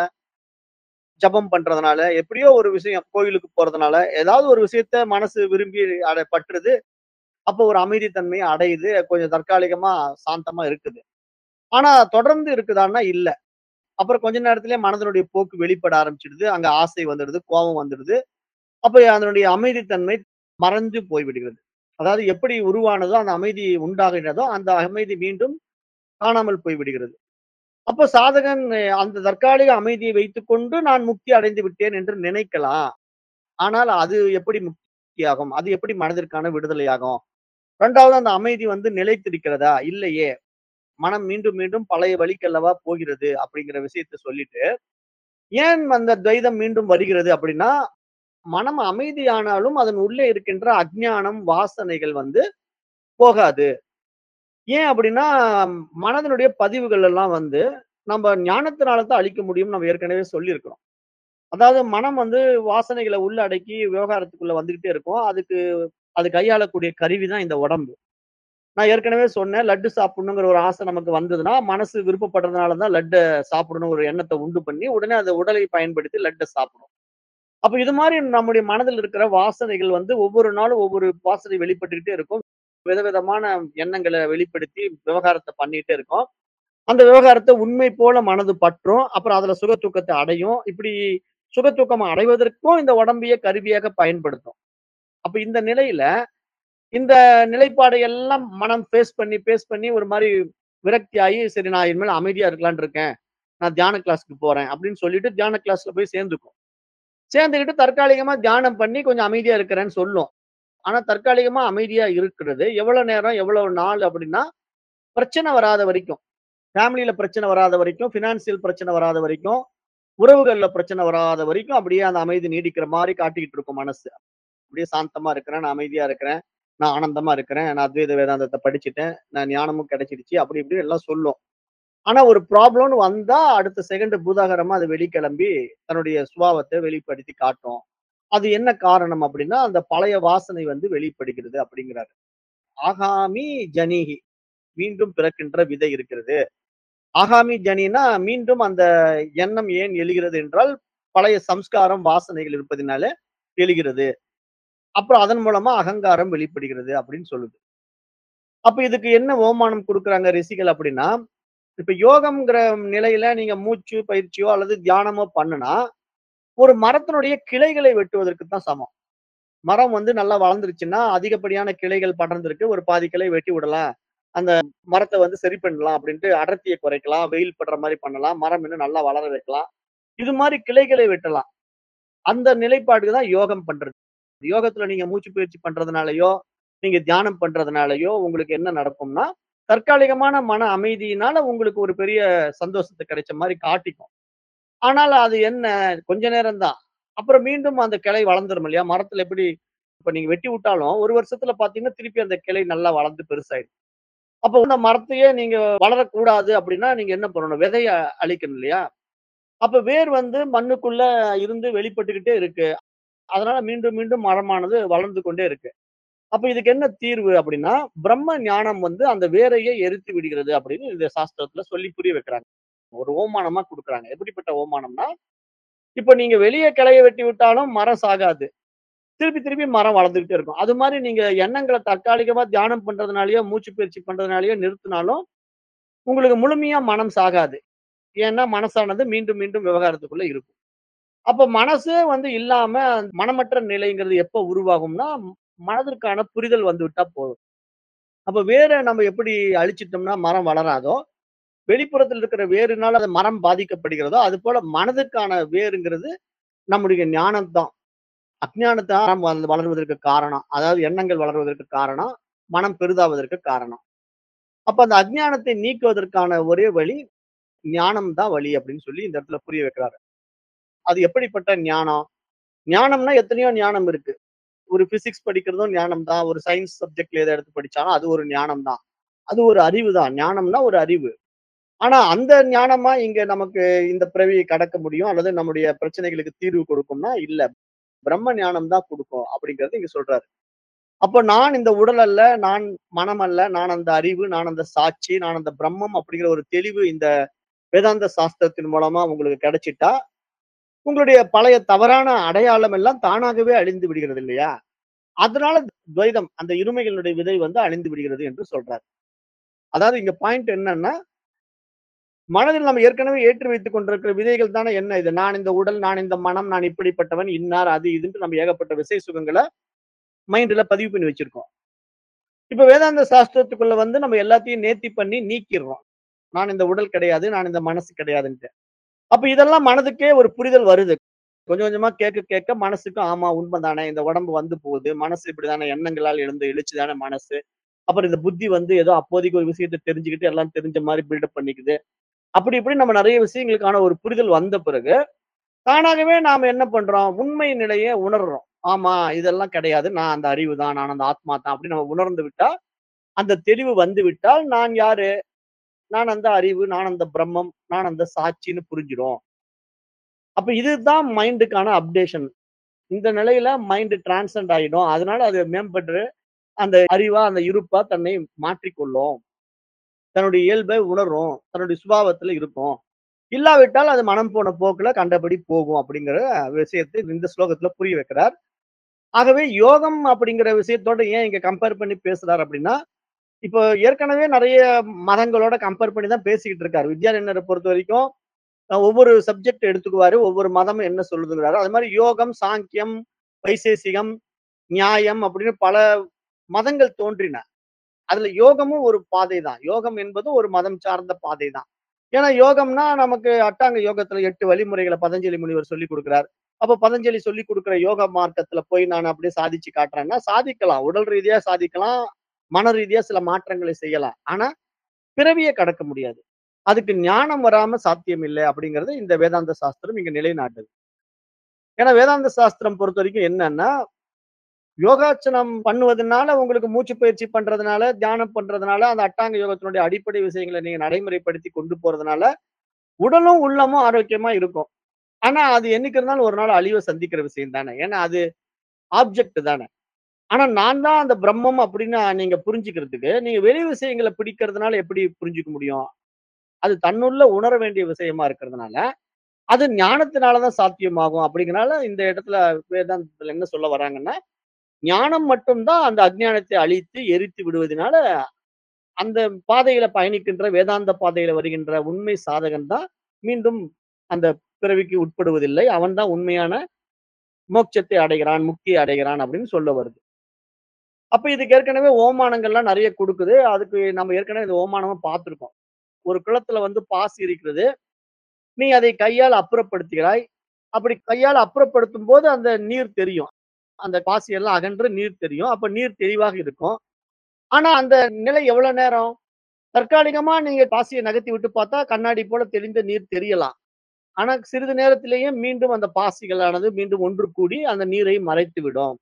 ஜெபம் பண்றதுனால, எப்படியோ ஒரு விஷயம் கோயிலுக்கு போறதுனால, ஏதாவது ஒரு விஷயத்த மனசு விரும்பி அட பற்றுது. அப்போ ஒரு அமைதி தன்மைய அடையுது. கொஞ்சம் தற்காலிகமா சாந்தமா இருக்குது. ஆனா தொடர்ந்து இருக்குதான்னா இல்ல. அப்புறம் கொஞ்ச நேரத்திலேயே மனதனுடைய போக்கு வெளிப்பட ஆரம்பிச்சுடுது. அங்க ஆசை வந்துடுது, கோபம் வந்துடுது. அப்ப அதனுடைய அமைதி தன்மை மறைஞ்சு போய்விடுகிறது. அதாவது எப்படி உருவானதோ, அந்த அமைதி உண்டாகின்றதோ, அந்த அமைதி மீண்டும் காணாமல் போய்விடுகிறது. அப்ப சாதகன் அந்த தற்காலிக அமைதியை வைத்துக்கொண்டு நான் முக்தி அடைந்து விட்டேன் என்று நினைக்கலாம். ஆனால் அது எப்படி முக்தியாகும்? அது எப்படி மனதிற்கான விடுதலையாகும்? 2வது அந்த அமைதி வந்து நிலைத்திருக்கிறதா? இல்லையே. மனம் மீண்டும் மீண்டும் பழைய வழிக்கல்லவா போகிறது அப்படிங்கிற விஷயத்த சொல்லிட்டு, ஏன் அந்த துவைதம் மீண்டும் வருகிறது அப்படின்னா, மனம் அமைதியானாலும் அதன் உள்ளே இருக்கின்ற அஞ்ஞானம், வாசனைகள் வந்து போகாது. ஏன் அப்படின்னா, மனதினுடைய பதிவுகள் எல்லாம் வந்து நம்ம ஞானத்தினால தான் அழிக்க முடியும்னு நம்ம ஏற்கனவே சொல்லியிருக்கிறோம். அதாவது மனம் வந்து வாசனைகள உள்ள அடக்கி விவகாரத்துக்குள்ள வந்துகிட்டே இருக்கும். அதுக்கு அது கையாளக்கூடிய கருவி தான் இந்த உடம்பு. நான் ஏற்கனவே சொன்னேன், லட்டு சாப்பிடணுங்கிற ஒரு ஆசை நமக்கு வந்ததுன்னா, மனசு விருப்பப்படுறதுனால தான் லட்ட சாப்பிடணும் ஒரு எண்ணத்த உண்டு பண்ணி, உடனே அந்த உடலை பயன்படுத்தி லட்ட சாப்பிடும். அப்ப இது மாரி நம்முடைய மனதில் இருக்கிற வாசனைகள் வந்து ஒவ்வொரு நாளும் ஒவ்வொரு வாசனை வெளிப்பட்டுக்கிட்டே இருக்கும். விதவிதமான எண்ணங்கள வெளிப்படுத்தி விவகாரத்த பண்ணிட்டே இருக்கும். அந்த விவகாரத்த உண்மை போல மனது பற்றும். அப்புறம் அதுல சுக தூக்கத்த அடையும். இப்படி சுக தூக்கம் அடைவதற்கும் இந்த உடம்பையே கருவியாக பயன்படுத்தும். அப்ப இந்த நிலையில, இந்த நிலைப்பாடை எல்லாம் மனம் ஃபேஸ் பண்ணி, ஃபேஸ் பண்ணி ஒரு மாரி விரக்தியாயி, சரி நான் இனிமேல் அமைதியா இருக்கலாம்ன்னு இருக்கேன். நான் தியான கிளாஸ்க்கு போறேன் அப்படின்னு சொல்லிட்டு தியான கிளாஸ்ல போய் சேர்ந்துக்கும். சேர்ந்துக்கிட்டு தற்காலிகமா தியானம் பண்ணி கொஞ்சம் அமைதியா இருக்கிறேன்னு சொல்லும். ஆனா தற்காலிகமா அமைதியா இருக்கிறது எவ்வளவு நேரம், எவ்வளவு நாள் அப்படின்னா, பிரச்சனை வராத வரைக்கும். ஃபேமிலில பிரச்சனை வராத வரைக்கும், பினான்சியல் பிரச்சனை வராத வரைக்கும், உறவுகள்ல பிரச்சனை வராத வரைக்கும் அப்படியே அந்த அமைதி நீடிக்கிற மாரி காட்டிக்கிட்டு இருக்கும் மனசு. அப்படியே சாந்தமா இருக்கிறேன், நான் அமைதியா இருக்கிறேன், நான் ஆனந்தமா இருக்கிறேன், நான் அத்வைத வேதாந்தத்த படிச்சுட்டேன், நான் ஞானமும் கிடைச்சிடுச்சு அப்படி இப்படின்னு எல்லாம் சொல்லும். ஆனா ஒரு ப்ராப்ளம்னு வந்தா அடுத்த செகண்ட் பூதாகரமா அது வெளிக்கிளம்பி தன்னுடைய சுபாவத்த வெளிப்படுத்தி காட்டும். அது என்ன காரணம் அப்படின்னா, அந்த பழைய வாசனை வந்து வெளிப்படுகிறது அப்படிங்கிறாரு. ஆகாமி ஜனீஹி மீண்டும் பிறக்கின்ற விதை இருக்கிறது. ஆகாமி ஜனின்னா மீண்டும் அந்த எண்ணம் ஏன் எழுகிறது என்றால், பழைய சம்ஸ்காரம், வாசனைகள் இருப்பதினால எழுகிறது. அப்புறம் அதன் மூலமா அகங்காரம் வெளிப்படுகிறது அப்படின்னு சொல்லுது. அப்ப இதுக்கு என்ன ஓமானம் குடுக்குறாங்க ரிஷிகள் அப்படின்னா, இப்ப யோகம்ங்கிற நிலையில நீங்க மூச்சு பயிற்சியோ அல்லது தியானமோ பண்ணுனா, ஒரு மரத்தினுடைய கிளைகளை வெட்டுவதற்கு தான் சமம். மரம் வந்து நல்லா வளர்ந்துருச்சுன்னா, அதிகப்படியான கிளைகள் படர்ந்திருக்கு. ஒரு பாதி கிளை வெட்டி விடலாம். அந்த மரத்த வந்து சரி பண்ணலாம் அப்படின்ட்டு அடர்த்திய குறைக்கலாம். வெயில் படுற மாரி பண்ணலாம். மரம் இன்னும் நல்லா வளர வைக்கலாம். இது மாரி கிளைகளை வெட்டலாம். அந்த நிலைப்பாடுக்கு தான் யோகம் பண்றது. யோகத்துல நீங்க மூச்சு பயிற்சி பண்றதுனாலயோ, நீங்க தியானம் பண்றதுனாலயோ உங்களுக்கு என்ன நடக்கும்னா, தற்காலிகமான மன அமைதியினால உங்களுக்கு ஒரு பெரிய சந்தோஷத்த கிடைச்ச மாரி காட்டிக்கும். ஆனால் அது என்ன கொஞ்ச நேரம் தான். அப்புறம் மீண்டும் அந்த கிளை வளர்ந்துரும் இல்லையா? மரத்துல எப்படி இப்ப நீங்க வெட்டி விட்டாலும், 1 வருஷத்துல பார்த்தீங்கன்னா, திருப்பி அந்த கிளை நல்லா வளர்ந்து பெருசாயிடும். அப்போ அந்த மரத்தையே நீங்க வளரக்கூடாது அப்படின்னா, நீங்க என்ன பண்ணணும்? விதைய அழிக்கணும் இல்லையா? அப்ப வேர் வந்து மண்ணுக்குள்ள இருந்து வெளிப்பட்டுக்கிட்டே இருக்கு. அதனால மீண்டும் மீண்டும் மரமானது வளர்ந்து கொண்டே இருக்கு. அப்ப இதுக்கு என்ன தீர்வு அப்படின்னா, பிரம்ம ஞானம் வந்து அந்த வேரையே எரித்து விடுகிறது அப்படின்னு இந்த சாஸ்திரத்துல சொல்லி புரிய வைக்கிறாங்க. ஒரு ஓமானமா குடுக்குறாங்க. எப்படிப்பட்ட ஓமானம்னா, இப்ப நீங்க வெளிய கிளைய வெட்டி விட்டாலும் மரம் சாகாது. திருப்பி திருப்பி மரம் வளர்ந்துகிட்டே இருக்கும். அது மாரி நீங்க எண்ணங்கள தற்காலிகமா தியானம் பண்றதுனாலயோ, மூச்சு பயிற்சி பண்றதுனாலயோ நிறுத்தினாலும், உங்களுக்கு முழுமையா மனம் சாகாது. ஏன்னா மனசானது மீண்டும் மீண்டும் விவகாரத்துக்குள்ள இருக்கும். அப்ப மனசே வந்து இல்லாம மனமற்ற நிலைங்கிறது எப்ப உருவாகும்னா, மனதிற்கான புரிதல் வந்துவிட்டா போதும். அப்ப வேர நம்ம எப்படி அழிச்சிட்டோம்னா மரம் வளராதோ, வெளிப்புறத்துல இருக்கிற வேருனால அந்த மரம் பாதிக்கப்படுகிறதோ, அதுபோல மனதுக்கான வேருங்கிறது நம்முடைய ஞானம் தான். அஞ்ஞானத்த மரம் வள வளர்வதற்கு காரணம். அதாவது எண்ணங்கள் வளர்வதற்கு காரணம், மனம் பெரிதாவதற்கு காரணம். அப்ப அந்த அஞ்ஞானத்தை நீக்குவதற்கான ஒரே வழி, ஞானம் தான் வழி அப்படின்னு சொல்லி இந்த இடத்துல புரிய வைக்கிறாரு. அது எப்படிப்பட்ட ஞானம்? ஞானம்னா எத்தனையோ ஞானம் இருக்கு. ஒரு பிசிக்ஸ் படிக்கிறதும் ஞானம் தான். ஒரு சயன்ஸ் சப்ஜெக்ட்ல எத எடுத்து படிச்சாலும் அது ஒரு ஞானம் தான். அது ஒரு அறிவு தான். ஞானம்னா ஒரு அறிவு. ஆனா அந்த ஞானமா இங்க நமக்கு இந்த பிறவியை கடக்க முடியும் அல்லது நம்முடைய பிரச்சனைகளுக்கு தீர்வு கொடுக்கும்னா இல்ல. பிரம்ம ஞானம் தான் குடுக்கும் அப்படிங்கிறத இங்க சொல்றாரு. அப்ப நான் இந்த உடல் அல்ல, நான் மனம் அல்ல, நான் அந்த அறிவு, நான் அந்த சாட்சி, நான் அந்த பிரம்மம் அப்படிங்கிற ஒரு தெளிவு இந்த வேதாந்த சாஸ்திரத்தின் மூலமா உங்களுக்கு கிடைச்சிட்டா, உங்களுடைய பழைய தவறான அடையாளம் எல்லாம் தானாகவே அழிந்து விடுகிறது இல்லையா? அதனால துவைதம் அந்த இருமைகளுடைய விதை வந்து அழிந்து விடுகிறது என்று சொல்றார். அதாவது இங்க பாயிண்ட் என்னன்னா மனதில் நம்ம ஏற்கனவே ஏற்றி வைத்துக் கொண்டிருக்கிற விதைகள் தானே என்ன இது? நான் இந்த உடல், நான் இந்த மனம், நான் இப்படிப்பட்டவன், இன்னார், அது இதுன்ட்டு நம்ம ஏகப்பட்ட விசை சுகங்கள மைண்ட்ல பதிவு பண்ணி வச்சிருக்கோம். இப்ப வேதாந்த சாஸ்திரத்துக்குள்ள வந்து நம்ம எல்லாத்தையும் நேர்த்தி பண்ணி நீக்கிர்றோம். நான் இந்த உடல் கிடையாது, நான் இந்த மனசு கிடையாதுன்ட்டு. அப்ப இதெல்லாம் மனதுக்கே ஒரு புரிதல் வருது. கொஞ்சம் கொஞ்சமா கேட்க கேட்க மனசுக்கு ஆமா உண்மைதானே, இந்த உடம்பு வந்து போகுது. மனசு இப்படிதானே எண்ணங்களால் எழுந்த எழுச்சி தானே மனசு. அப்புறம் இந்த புத்தி வந்து ஏதோ அப்போதைக்கு ஒரு விஷயத்த தெரிஞ்சுக்கிட்டு எல்லாம் தெரிஞ்ச மாரி பில்டப் பண்ணிக்குது. அப்படி இப்படி நம்ம நெறைய விஷயங்களுக்கான ஒரு புரிதல் வந்த பிறகு, தானாகவே நாம என்ன பண்றோம்? உண்மை நிலைய உணர்றோம். ஆமா இதெல்லாம் கிடையாது. நான் அந்த அறிவு தான், நான் அந்த ஆத்மா தான் அப்படின்னு நம்ம உணர்ந்து விட்டா, அந்த தெளிவு வந்து விட்டால், நான் யாரு? நான் அந்த அறிவு, நான் அந்த பிரம்மம், நான் அந்த சாட்சின்னு புரிஞ்சிரும். அப்ப இதுதான் மைண்டுக்கான அப்டேஷன். இந்த நிலையில மைண்ட் டிரான்செண்ட் ஆயிடும். அதனால அது மேம்பட்டு அந்த அறிவா, அந்த இருப்பா தன்னை மாற்றிக்கொள்ளும். தன்னுடைய இயல்பை உணரும். தன்னுடைய சுபாவத்துல இருக்கும். இல்லாவிட்டால் அது மனம் போன போக்குல கண்டபடி போகும் அப்படிங்கிற விஷயத்தை இந்த ஸ்லோகத்துல புரிய வைக்கிறார். ஆகவே யோகம் அப்படிங்கிற விஷயத்தோட ஏன் இங்க கம்பேர் பண்ணி பேசுறார் அப்படின்னா, இப்போ ஏற்கனவே நெறைய மதங்களோட கம்பேர் பண்ணி தான் பேசிக்கிட்டு இருக்காரு. வித்யாரண்யர பொறுத்தவரைக்கும் அ ஒவ்வொரு சப்ஜெக்ட் எடுத்துக்குவாரு. ஒவ்வொரு மதமும் என்ன சொல்லுதுங்கிறாரு. அது மாரி யோகம், சாங்கியம், வைசேசிகம், நியாயம் அப்படின்னு பல மதங்கள் தோன்றின. அதுல யோகமும் ஒரு பாதை தான். யோகம் என்பது ஒரு மதம் சார்ந்த பாதை தான். ஏன்னா யோகம்னா நமக்கு அட்டாங்க யோகத்துல 8 வழிமுறைகள பதஞ்சலி முனிவர் சொல்லிக் குடுக்கிறார். அப்ப பதஞ்சலி சொல்லிக் குடுக்குற யோகா மார்க்கத்துல போய் நான் அப்படியே சாதிச்சு காட்டுறேன்னா, சாதிக்கலாம். உடல் ரீதியா சாதிக்கலாம். மன ரீதியா சில மாற்றங்களை செய்யலாம். ஆனா, பிறவிய கடக்க முடியாது. அதுக்கு ஞானம் வராம சாத்தியம் இல்ல அப்படிங்கிறது இந்த வேதாந்த சாஸ்திரம் இங்க நிலைநாட்டுது. ஏன்னா வேதாந்த சாஸ்திரம் பொறுத்தவரைக்கும் என்னன்னா, யோகாச்சனம் பண்ணுவதனால உங்களுக்கு மூச்சு பயிற்சி பண்றதுனால, தியானம் பண்றதுனால, அந்த அட்டாங்க யோகத்தினுடைய அடிப்படை விஷயங்கள நீங்க நடைமுறைப்படுத்தி கொண்டு போறதுனால, உடலும், உள்ளமும் ஆரோக்கியமா இருக்கும். ஆனா, அது என்னைக்கு இருந்தாலும் ஒரு நாள் அழிவ சந்திக்கிற விஷயம் தானே. ஏன்னா அது ஆப்ஜெக்ட் தானே. ஆனா நான் தான் அந்த பிரம்மம் அப்படின்னு நீங்க புரிஞ்சுக்கிறதுக்கு, நீங்க வெளி விஷயங்கள பிடிக்கிறதுனால எப்படி புரிஞ்சுக்க முடியும்? அது தன்னுள்ள உணர வேண்டிய விஷயமா இருக்கிறதுனால, அது ஞானத்தினால தான் சாத்தியமாகும் அப்படிங்கிறனால, இந்த இடத்துல வேதாந்தத்துல என்ன சொல்ல வராங்கன்னா, ஞானம் மட்டும் தான் அந்த அஞ்ஞானத்தை அழித்து, எரித்து விடுவதனால, அந்த பாதையில பயணிக்கின்ற வேதாந்த பாதையில வருகின்ற உண்மை சாதகன் தான் மீண்டும் அந்த பிறவிக்கு உட்படுவதில்லை. அவன் தான் உண்மையான மோட்சத்தை அடைகிறான், முக்தியை அடைகிறான் அப்படின்னு சொல்ல வருது. அப்ப இதுக்கு ஏற்கனவே ஓமானங்கள்லாம் நெறைய குடுக்குது. அதுக்கு நம்ம ஏற்கனவே இந்த ஓமானமும் பார்த்திருக்கோம். ஒரு குளத்துல வந்து பாசி இருக்கிறது. நீ அதை கையால் அப்புறப்படுத்துகிறாய். அப்படி கையால் அப்புறப்படுத்தும்போது அந்த நீர் தெரியும். அந்த பாசி எல்லாம் அகன்று நீர் தெரியும். அப்ப நீர் தெளிவாக இருக்கும். ஆனா அந்த நிலை எவ்வளவு நேரம்? தற்காலிகமா நீங்க பாசிய நகர்த்தி விட்டு பார்த்தா, கண்ணாடி போல தெளிந்த நீர் தெரியலாம். ஆனா சிறிது நேரத்திலேயே மீண்டும் அந்த பாசிகளானது மீண்டும் ஒன்று கூடி அந்த நீரை மறைத்து விடும்.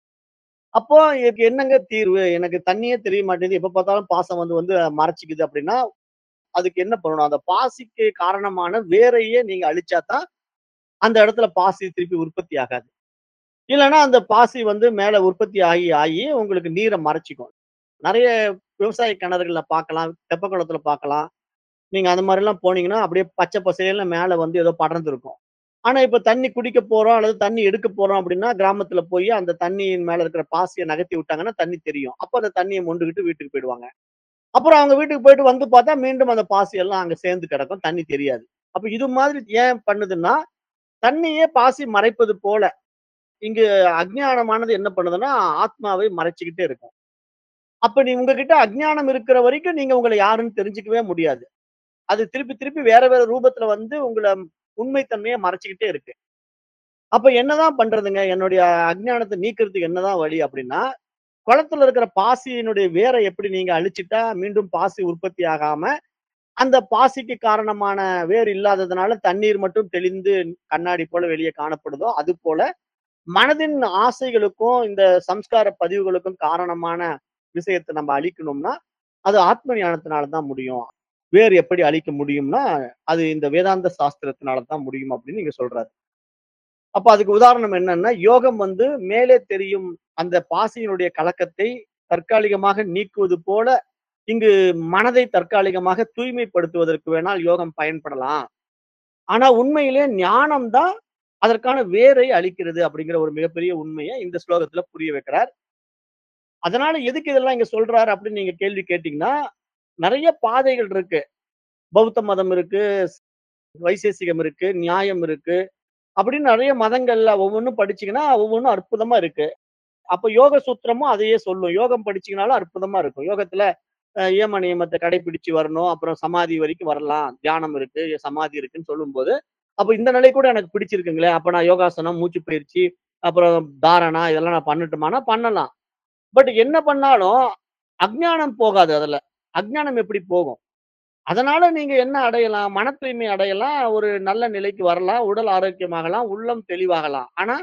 அப்போ இதுக்கு என்னங்க தீர்வு? எனக்கு தண்ணியே தெரிய மாட்டேங்குது. எப்ப பார்த்தாலும் பாசம் வந்து வந்து மறைச்சுக்குது அப்படின்னா, அதுக்கு என்ன பண்ணணும்? அந்த பாசிக்கு காரணமான வேரையே நீங்க அழிச்சா தான், அந்த இடத்துல பாசி திருப்பி உற்பத்தி ஆகாது. இல்லன்னா அந்த பாசி வந்து மேல உற்பத்தி ஆகி, ஆகி உங்களுக்கு நீர மறைச்சுக்கும். நெறைய விவசாய கிணறுகள்ல பார்க்கலாம். தெப்ப குளத்துல பார்க்கலாம். நீங்க அந்த மாரிலாம் போனீங்கன்னா, அப்படியே பச்சை பசேல்னு மேல வந்து ஏதோ படர்ந்திருக்கும். ஆனா இப்ப தண்ணி குடிக்க போறோம் அல்லது தண்ணி எடுக்க போறோம் அப்படின்னா, கிராமத்துல போய் அந்த தண்ணியின் மேல இருக்கிற பாசிய நகர்த்தி விட்டாங்கன்னா தண்ணி தெரியும். அப்ப அந்த தண்ணிய மொண்டுகிட்டு வீட்டுக்கு போயிடுவாங்க. அப்புறம் அவங்க வீட்டுக்கு போயிட்டு வந்து பார்த்தா, மீண்டும் அந்த பாசி எல்லாம் அங்க சேர்ந்து கிடக்கும். தண்ணி தெரியாது. அப்ப இது மாதிரி ஏன் பண்ணுதுன்னா, தண்ணியே பாசி மறைப்பது போல, இங்கு அஞ்ஞானமானது என்ன பண்ணுதுன்னா, ஆத்மாவை மறைச்சுக்கிட்டே இருக்கும். அப்ப நீ உங்ககிட்ட அஞ்ஞானம் இருக்கிற வரைக்கும் நீங்க உங்கள யாருன்னு தெரிஞ்சுக்கவே முடியாது. அது திருப்பி திருப்பி வேற வேற ரூபத்துல வந்து உங்கள உண்மை தன்மைய மறைச்சுக்கிட்டே இருக்கு. அப்ப என்னதான் பண்றதுங்க? என்னுடைய அஞ்ஞானத்த நீக்கிறதுக்கு என்னதான் வழி அப்படின்னா, குளத்துல இருக்கிற பாசியினுடைய வேர எப்படி நீங்க அழிச்சுட்டா, மீண்டும் பாசி உற்பத்தி ஆகாம, அந்த பாசிக்கு காரணமான வேர் இல்லாததுனால தண்ணீர் மட்டும் தெளிந்து கண்ணாடி போல வெளிய காணப்படுதோ, அதுபோல மனதின் ஆசைகளுக்கும், இந்த சம்ஸ்கார பதிவுகளுக்கும் காரணமான விஷயத்த நம்ம அழிக்கணும்னா, அது ஆத்ம ஞானத்தினால தான் முடியும். வேர் எப்படி அழிக்க முடியும்னா, அது இந்த வேதாந்த சாஸ்திரத்தினால தான் முடியும் அப்படின்னு இங்க சொல்றாரு. அப்ப அதுக்கு உதாரணம் என்னன்னா, யோகம் வந்து மேலே தெரியும் அந்த பாசியினுடைய கலக்கத்தை தற்காலிகமாக நீக்குவது போல, இங்கு மனதை தற்காலிகமாக தூய்மைப்படுத்துவதற்கு வேணால் யோகம் பயன்படலாம். ஆனா உண்மையிலே ஞானம் தான் அதற்கான வேரை அளிக்கிறது அப்படிங்கிற ஒரு மிகப்பெரிய உண்மைய இந்த ஸ்லோகத்துல புரிய வைக்கிறார். அதனால எதுக்கு இதெல்லாம் இங்க சொல்றாரு அப்படின்னு நீங்க கேள்வி கேட்டீங்கன்னா, நெறைய பாதைகள் இருக்கு. பௌத்த மதம் இருக்கு, வைசேசிகம் இருக்கு, நியாயம் இருக்கு. அப்படின்னு நெறைய மதங்கள்ல ஒவ்வொன்னும் படிச்சீங்கன்னா, ஒவ்வொன்னும் அற்புதமா இருக்கு. அப்ப யோக சூத்திரமும் அதையே சொல்லும். யோகம் படிச்சீங்கனாலும் அற்புதமா இருக்கும். யோகத்துல அ ஏம நியமத்த கடைபிடிச்சு வரணும். அப்புறம் சமாதி வரைக்கும் வரலாம். தியானம் இருக்கு, சமாதி இருக்குன்னு சொல்லும்போது, அப்ப இந்த நிலை கூட எனக்கு பிடிச்சிருக்குங்களே! அப்ப நான் யோகாசனம், மூச்சு பயிற்சி, அப்புறம் தாரணா இதெல்லாம் நான் பண்ணட்டுமான்னா பண்ணலாம். பட் என்ன பண்ணாலும் அஞ்ஞானம் போகாது அதுல. அஞ்ஞானம் எப்படி போகும்? அதனால நீங்க என்ன அடையலாம்? மன தூய்மை அடையலாம். ஒரு நல்ல நிலைக்கு வரலாம். உடல் ஆரோக்கியமாகலாம். உள்ளம் தெளிவாகலாம். ஆனா,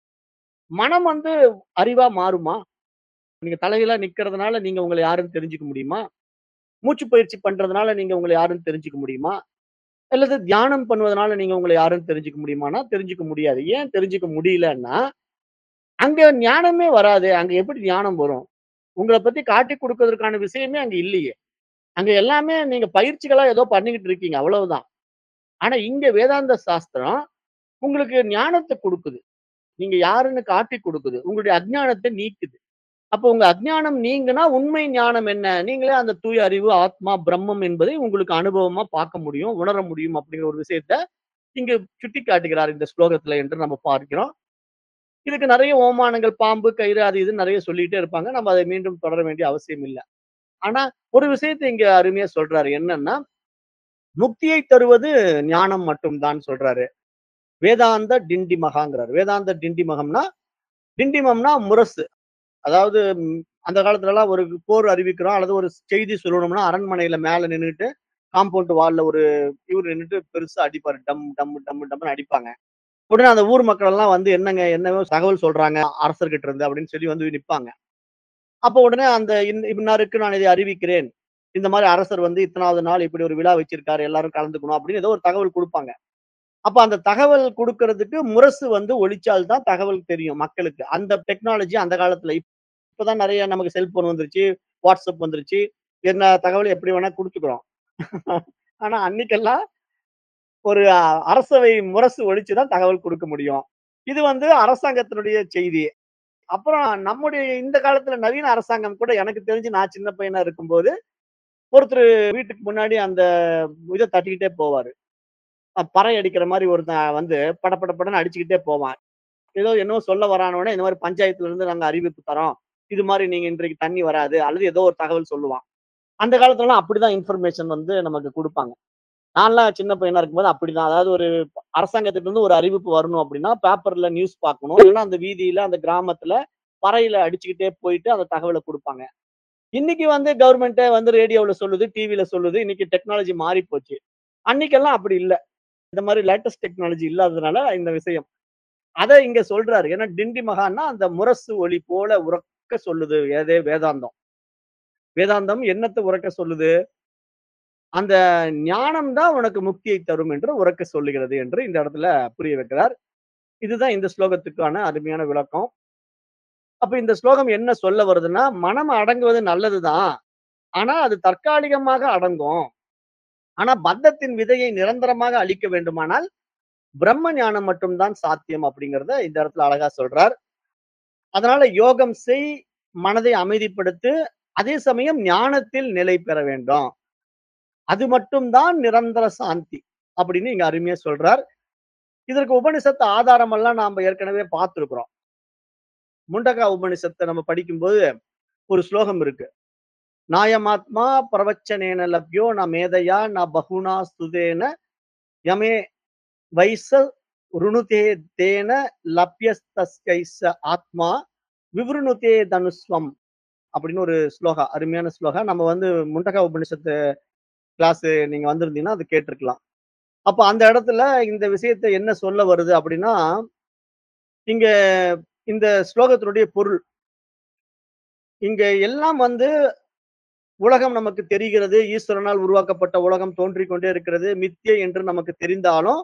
மனம் வந்து அறிவா மாறுமா? நீங்க தலைகீழா நிக்கிறதுனால நீங்க உங்கள யாருன்னு தெரிஞ்சுக்க முடியுமா? மூச்சு பயிற்சி பண்றதுனால நீங்க உங்கள யாருன்னு தெரிஞ்சுக்க முடியுமா? அல்லது தியானம் பண்ணுவதனால நீங்க உங்கள யாருன்னு தெரிஞ்சுக்க முடியுமான்னா, தெரிஞ்சுக்க முடியாது. ஏன் தெரிஞ்சுக்க முடியலன்னா, அங்க ஞானமே வராதே! அங்க எப்படி ஞானம் வரும்? உங்கள பத்தி காட்டிக் குடுக்குறதற்கான விஷயமே அங்க இல்லையே! அங்க எல்லாமே நீங்க பயிற்சிகளா ஏதோ பண்ணிக்கிட்டு இருக்கீங்க. அவ்வளவுதான். ஆனா இங்க வேதாந்த சாஸ்திரம் உங்களுக்கு ஞானத்த குடுக்குது. நீங்க யாருன்னு காட்டிக் குடுக்குது. உங்களுடைய அஞ்ஞானத்த நீக்குது. அப்போ உங்க அஞ்ஞானம் நீங்குனா உண்மை ஞானம் என்ன? நீங்களே அந்த தூய அறிவு, ஆத்மா, பிரம்மம் என்பதை உங்களுக்கு அனுபவமா பார்க்க முடியும், உணர முடியும் அப்படிங்கிற ஒரு விஷயத்த இங்கு சுட்டிக்காட்டுகிறார் இந்த ஸ்லோகத்துல என்று நம்ம பார்க்கிறோம். இதுக்கு நெறைய ஓமானங்கள், பாம்பு, கயிறு அது இதுன்னு நெறைய சொல்லிட்டே இருப்பாங்க. நம்ம அதை மீண்டும் தொடர வேண்டிய அவசியம் இல்ல. ஆனா ஒரு விஷயத்த இங்க அருமையா சொல்றாரு. என்னன்னா, முக்தியை தருவது ஞானம் மட்டும் தான் சொல்றாரு. வேதாந்த டிண்டிமகாங்கிறார். வேதாந்த டிண்டிமகம்னா, டிண்டிமம்னா முரசு. அதாவது ம் அந்த காலத்துலலாம் ஒரு போர் அறிவிக்கிறோம் அல்லது ஒரு செய்தி சொல்லணும்னா, அரண்மனையில மேல நின்னுட்டு, காம்பவுண்ட் வால்ல ஒரு இவரு நின்னுட்டு பெருசா அடிப்பாரு. டம், டம், டம், டம்ன்னு அடிப்பாங்க. உடனே அந்த ஊர் மக்கள் எல்லாம் வந்து என்னங்க என்னவோ தகவல் சொல்றாங்க அரசர்கிட்ட இருந்து அப்படின்னு சொல்லி வந்து நிப்பாங்க. அப்ப உடனே அந்த இன் இன்னாருக்கு நான் இதை அறிவிக்கிறேன். இந்த மாரி அரசர் வந்து இத்தனாவது நாள் இப்படி ஒரு விழா வச்சிருக்காரு. எல்லாரும் கலந்துக்கணும் அப்படின்னு ஏதோ ஒரு தகவல் குடுப்பாங்க. அப்ப அந்த தகவல் குடுக்கறதுக்கு முரசு வந்து ஒலிச்சால் தான் தகவல் தெரியும் மக்களுக்கு. அந்த டெக்னாலஜி அந்த காலத்துல. இப்பதான் நெறைய நமக்கு செல்போன் வந்துருச்சு. WhatsApp வந்துருச்சு. என்ன தகவல் எப்படி வேணா குடுத்துக்கிறோம். ஆனா அன்னைக்கெல்லாம் ஒரு அ அரசவை முரசு ஒலிச்சு தான் தகவல் குடுக்க முடியும். இது வந்து அரசாங்கத்தினுடைய செய்தி. அப்புறம் நம்முடைய இந்த காலத்துல நவீன அரசாங்கம் கூட எனக்கு தெரிஞ்சு நான் சின்ன பையனா இருக்கும்போது, ஒருத்தரு வீட்டுக்கு முன்னாடி அந்த இத தட்டிக்கிட்டே போவாரு. அ பறை அடிக்கிற மாரி ஒருத்தன் வந்து பட பட படன்னு அடிச்சுக்கிட்டே போவான். ஏதோ என்னவோ சொல்ல வரானோனே, இந்த மாரி பஞ்சாயத்துல இருந்து நாங்க அறிவிப்பு தரோம். இது மாரி நீங்க இன்றைக்கு தண்ணி வராது. அல்லது ஏதோ ஒரு தகவல் சொல்லுவான். அந்த காலத்துலலாம் அப்படிதான் இன்ஃபர்மேஷன் வந்து நமக்கு குடுப்பாங்க. நான்லாம் சின்ன பையனா இருக்கும்போது அப்படிதான். அதாவது ஒரு அரசாங்கத்திட்ட இருந்து ஒரு அறிவிப்பு வரணும் அப்படின்னா, பேப்பர்ல நியூஸ் பார்க்கணும். இல்லன்னா அந்த வீதியில, அந்த கிராமத்துல பறையில அடிச்சுக்கிட்டே போயிட்டு அந்த தகவல குடுப்பாங்க. இன்னைக்கு வந்து கவர்மெண்ட்டே வந்து ரேடியோல சொல்லுது, டிவில சொல்லுது. இன்னைக்கு டெக்னாலஜி மாறி போச்சு. அன்னைக்கெல்லாம் அப்படி இல்ல. இந்த மாரி லேட்டஸ்ட் டெக்னாலஜி இல்லாததுனால இந்த விஷயம். அத இங்க சொல்றாரு. ஏன்னா டிண்டிமகான்னா அந்த முரசு ஒலி போல உரக்க சொல்லுது. எது வேதாந்தம். வேதாந்தம் என்னத்த உரக்க சொல்லுது? அந்த ஞானம் தான் உனக்கு முக்தியை தரும் என்று உரக்க சொல்லுகிறது என்று இந்த இடத்துல புரிய வைக்கிறார். இதுதான் இந்த ஸ்லோகத்துக்கான அருமையான விளக்கம். அப்ப இந்த ஸ்லோகம் என்ன சொல்ல வருதுன்னா, மனம் அடங்குவது நல்லதுதான். ஆனா அது தற்காலிகமாக அடங்கும். ஆனா பந்தத்தின் விதையை நிரந்தரமாக அழிக்க வேண்டுமானால், பிரம்ம ஞானம் மட்டும் தான் சாத்தியம் அப்படிங்கிறத இந்த இடத்துல அழகா சொல்றார். அதனால யோகம் செய், மனதை அமைதிப்படுத்து, அதே சமயம் ஞானத்தில் நிலை பெற வேண்டும். அது மட்டும் தான் நிரந்தர சாந்தி அப்படின்னு இங்க அருமையா சொல்றார். இதற்கு உபனிஷத்து ஆதாரம் எல்லாம் நாம ஏற்கனவே பார்த்திருக்கிறோம். முண்டகா உபனிஷத்த நம்ம படிக்கும்போது ஒரு ஸ்லோகம் இருக்கு. நாயமாத்மா பிரவச்சனேன லப்யோ ந மேதையா ந பகுனா ஸ்துதேன யமே வைச ருணுதே தேன லப்யஸ்தஸ்கைஸ ஆத்மா விவ்ருணுதே தனுஸ்வம் அப்படின்னு ஒரு ஸ்லோகா. அருமையான ஸ்லோகா. நம்ம வந்து முண்டகா உபனிஷத்து கிளாஸ் நீங்க வந்திருந்தீங்கன்னா, அது கேட்டிருக்கலாம். அப்ப அந்த இடத்துல இந்த விஷயத்த என்ன சொல்ல வருது அப்படின்னா, இங்க இந்த ஸ்லோகத்தினுடைய பொருள். இங்க எல்லாம் வந்து உலகம் நமக்கு தெரிகிறது. ஈஸ்வரனால் உருவாக்கப்பட்ட உலகம் தோன்றிக் கொண்டே இருக்கிறது. மித்யை என்று நமக்கு தெரிந்தாலும்,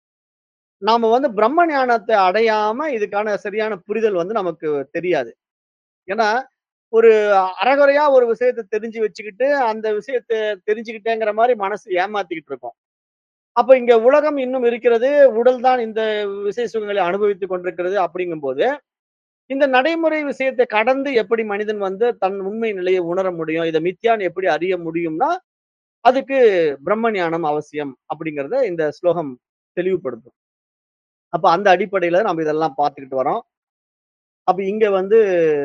நாம வந்து பிரம்ம ஞானத்தை அடையாம இதுக்கான சரியான புரிதல் வந்து நமக்கு தெரியாது. ஏன்னா, ஒரு அரைகுறையா ஒரு விஷயத்த தெரிஞ்சு வச்சுக்கிட்டு, அந்த விஷயத்த தெரிஞ்சுக்கிட்டேங்கிற மாரி மனசு ஏமாத்திக்கிட்டு இருக்கும். அப்ப இங்க உலகம் இன்னும் இருக்கிறது. உடல் தான் இந்த விசை சுகங்களை அனுபவித்துக் கொண்டிருக்கிறது அப்படிங்கும்போது, இந்த நடைமுறை விஷயத்தை கடந்து எப்படி மனிதன் வந்து தன் உண்மை நிலையை உணர முடியும்? இத மித்யான்னு எப்படி அறிய முடியும்னா, அதுக்கு பிரம்ம ஞானம் அவசியம் அப்படிங்கிறத இந்த ஸ்லோகம் தெளிவுபடுத்தும். அப்ப அந்த அடிப்படையில நம்ம இதெல்லாம் பார்த்துக்கிட்டு வரோம். அப்ப இங்க வந்து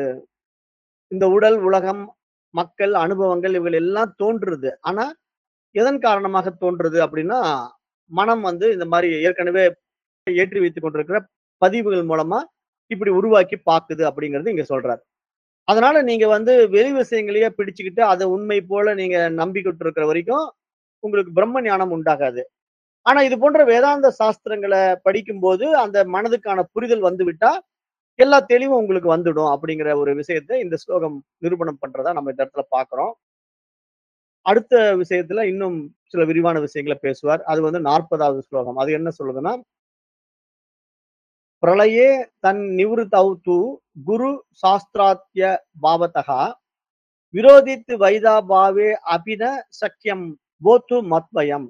இந்த உடல், உலகம், மக்கள், அனுபவங்கள் இவைகள் எல்லாம் தோன்றுது. ஆனா, எதன் காரணமாக தோன்றுது அப்படின்னா, மனம் வந்து இந்த மாரி ஏற்கனவே ஏற்றி வைத்துக் கொண்டிருக்கிற பதிவுகள் மூலமா இப்படி உருவாக்கி பாக்குது அப்படிங்கிறது இங்க சொல்றார். அதனால நீங்க வந்து வெளி விஷயங்களையே பிடிச்சுக்கிட்டு, அத உண்மை போல நீங்க நம்பிக்கிட்டு இருக்கிற வரைக்கும், உங்களுக்கு பிரம்ம ஞானம் உண்டாகாது. ஆனா இது போன்ற வேதாந்த சாஸ்திரங்கள படிக்கும்போது, அந்த மனதுக்கான புரிதல் வந்துவிட்டா, எல்லா தெளிவும் உங்களுக்கு வந்துடும் அப்படிங்கிற ஒரு விஷயத்த இந்த ஸ்லோகம் நிரூபணம் பண்றதா நம்ம இந்த இடத்துல பார்க்கிறோம். அடுத்த விஷயத்துல இன்னும் சில விரிவான விஷயங்கள பேசுவார். அது வந்து 40வது ஸ்லோகம். அது என்ன சொல்லுதுன்னா பிரளயே தன் நிவ்ருதௌ து குரு சாஸ்திராத்ய பாவதः விரோதித் வைதா பாவே அபின சக்கியம் போத்து மத்வயம்.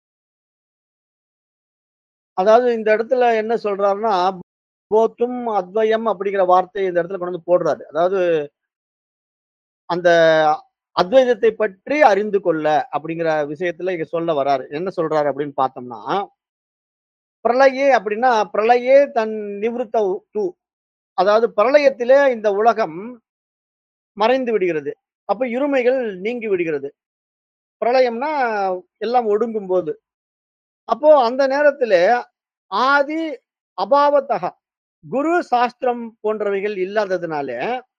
அதாவது இந்த இடத்துல என்ன சொல்றாருன்னா, போத்தும் அத்வயம் அப்படிங்கிற வார்த்தைய இந்த இடத்துல கொண்டு வந்து போடுறாரு. அதாவது அந்த அத்வைதத்தை பற்றி அறிந்து கொள்ள அப்படிங்கிற விஷயத்துல இங்க சொல்ல வராரு. என்ன சொல்றாரு அப்படின்னு பார்த்தோம்னா, பிரளயே அப்படின்னா, பிரளயே தன் நிவ்ருத்தௌ து அதாவது பிரளயத்திலே இந்த உலகம் மறைந்து விடுகிறது. அப்ப இருமைகள் நீங்கி விடுகிறது. பிரளயம்னா எல்லாம் ஒடுங்கும்போது. அப்போ அந்த நேரத்திலே ஆதி அபாவத்தக குரு சாஸ்திரம் போன்றவைகள் இல்லாததுனால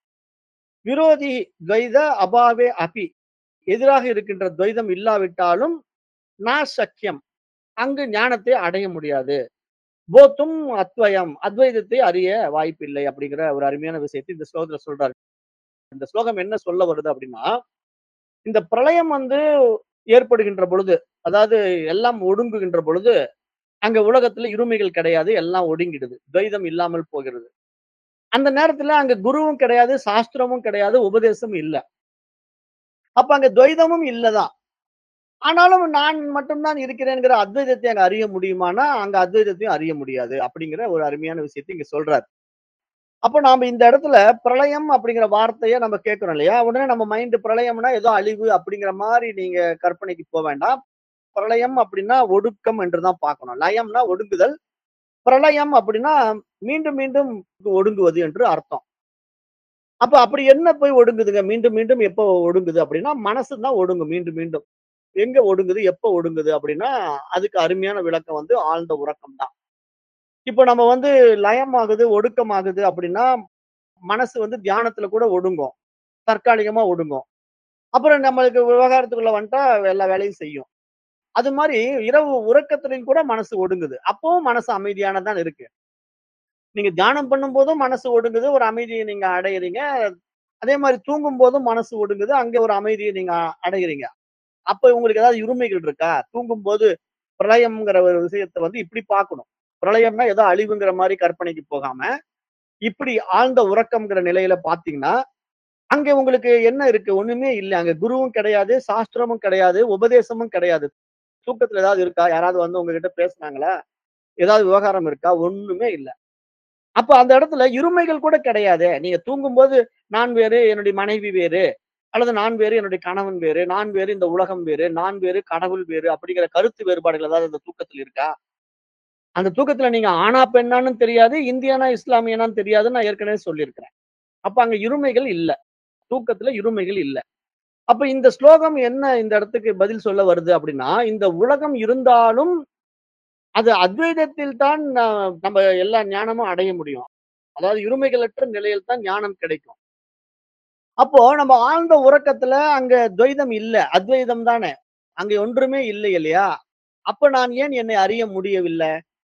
விரோதி துவைத அபாவே அபி எதிராக இருக்கின்ற துவைதம் இல்லாவிட்டாலும் நா சக்கியம் அங்கு ஞானத்தை அடைய முடியாது போத்தும் அத்வயம் அத்வைதத்தை அறிய வாய்ப்பில்லை அப்படிங்கிற ஒரு அருமையான விஷயத்தை இந்த ஸ்லோகத்துல சொல்றாரு இந்த ஸ்லோகம் என்ன சொல்ல வருது அப்படின்னா இந்த பிரளயம் வந்து ஏற்படுகின்ற பொழுது அதாவது எல்லாம் ஒடுங்குகின்ற பொழுது அங்க உலகத்துல இருமைகள் கிடையாது எல்லாம் ஒடுங்கிடுது துவைதம் இல்லாமல் போகிறது அந்த நேரத்துல அங்க குருவும் கிடையாது சாஸ்திரமும் கிடையாது உபதேசம் இல்ல அப்ப அங்க துவைதமும் இல்லதான் ஆனாலும் நான் மட்டும்தான் இருக்கிறேங்கிற அத்வைதத்தை அங்க அறிய முடியுமானா அங்க அத்வைதத்தையும் அறிய முடியாது அப்படிங்கிற ஒரு அருமையான விஷயத்தை இங்க சொல்றாரு அப்ப நாம இந்த இடத்துல பிரளயம் அப்படிங்கிற வார்த்தையை நம்ம கேட்கிறோம் இல்லையா உடனே நம்ம மைண்ட் பிரளயம்னா ஏதோ அழிவு அப்படிங்கிற மாதிரி நீங்க கற்பனைக்கு போக வேண்டாம் பிரளயம் அப்படின்னா ஒடுக்கம் என்றுதான் பார்க்கணும் லயம்னா ஒடுங்குதல் பிரளயம் அப்படின்னா மீண்டும் மீண்டும் ஒடுங்குவது என்று அர்த்தம் அப்ப அப்படி என்ன போய் ஒடுங்குதுங்க மீண்டும் மீண்டும் எப்போ ஒடுங்குது அப்படின்னா மனசு தான் ஒடுங்கும் மீண்டும் மீண்டும் எங்க ஒடுங்குது எப்போ ஒடுங்குது அப்படின்னா அதுக்கு அருமையான விளக்கம் வந்து ஆழ்ந்த உறக்கம் தான் இப்போ நம்ம வந்து லயம் ஆகுது ஒடுக்கம் ஆகுது அப்படின்னா மனசு வந்து தியானத்துல கூட ஒடுங்கும் தற்காலிகமா ஒடுங்கும் அப்புறம் நம்மளுக்கு விவகாரத்துக்குள்ள வந்துட்டா எல்லா வேலையும் செய்யும் அது மாதிரி இரவு உறக்கத்திலையும் கூட மனசு ஒடுங்குது அப்பவும் மனசு அமைதியானதான் இருக்கு நீங்க தியானம் பண்ணும் போதும் மனசு ஒடுங்குது ஒரு அமைதியை நீங்க அடையிறீங்க அதே மாதிரி தூங்கும் போதும் மனசு ஒடுங்குது அங்க ஒரு அமைதியை நீங்க அடையிறீங்க அப்ப உங்களுக்கு ஏதாவது உரிமைகள் இருக்கா தூங்கும் போது பிரளயம்ங்கிற ஒரு விஷயத்தை வந்து இப்படி பார்க்கணும் பிரளயம்னா ஏதோ அழிவுங்கிற மாதிரி கற்பனைக்கு போகாம இப்படி ஆழ்ந்த உறக்கம்ங்கிற நிலையில பாத்தீங்கன்னா அங்க உங்களுக்கு என்ன இருக்கு ஒண்ணுமே இல்லை அங்க குருவும் கிடையாது சாஸ்திரமும் கிடையாது உபதேசமும் கிடையாது தூக்கத்துல ஏதாவது இருக்கா யாராவது வந்து உங்ககிட்ட பேசுனாங்களா ஏதாவது விவகாரம் இருக்கா ஒண்ணுமே இல்லை அப்ப அந்த இடத்துல இருமைகள் கூட கிடையாது நீங்க தூங்கும்போது நான் வேறு என்னுடைய மனைவி வேறு அல்லது நான் வேறு என்னுடைய கணவன் வேறு நான் வேறு இந்த உலகம் வேறு நான் வேறு கடவுள் வேறு அப்படிங்கிற கருத்து வேறுபாடுகள் ஏதாவது அந்த தூக்கத்துல இருக்கா அந்த தூக்கத்துல நீங்க ஆனா பெண்ணான்னு தெரியாது இந்தியானா இஸ்லாமியனான்னு தெரியாதுன்னு நான் ஏற்கனவே சொல்லியிருக்கிறேன் அப்ப அங்க இருமைகள் இல்ல தூக்கத்துல இருமைகள் இல்ல அப்ப இந்த ஸ்லோகம் என்ன இந்த இடத்துக்கு பதில் சொல்ல வருது அப்படின்னா இந்த உலகம் இருந்தாலும் அது அத்வைதத்தில் தான் நா- நம்ம எல்லா ஞானமும் அடைய முடியும் அதாவது இருமைகளற்ற நிலையில் தான் ஞானம் கிடைக்கும் அப்போ நம்ம ஆழ்ந்த உறக்கத்துல அங்க துவைதம் இல்ல அத்வைதம் தானே அங்க ஒன்றுமே இல்லை இல்லையா அப்ப நான் ஏன் என்னை அறிய முடியவில்லை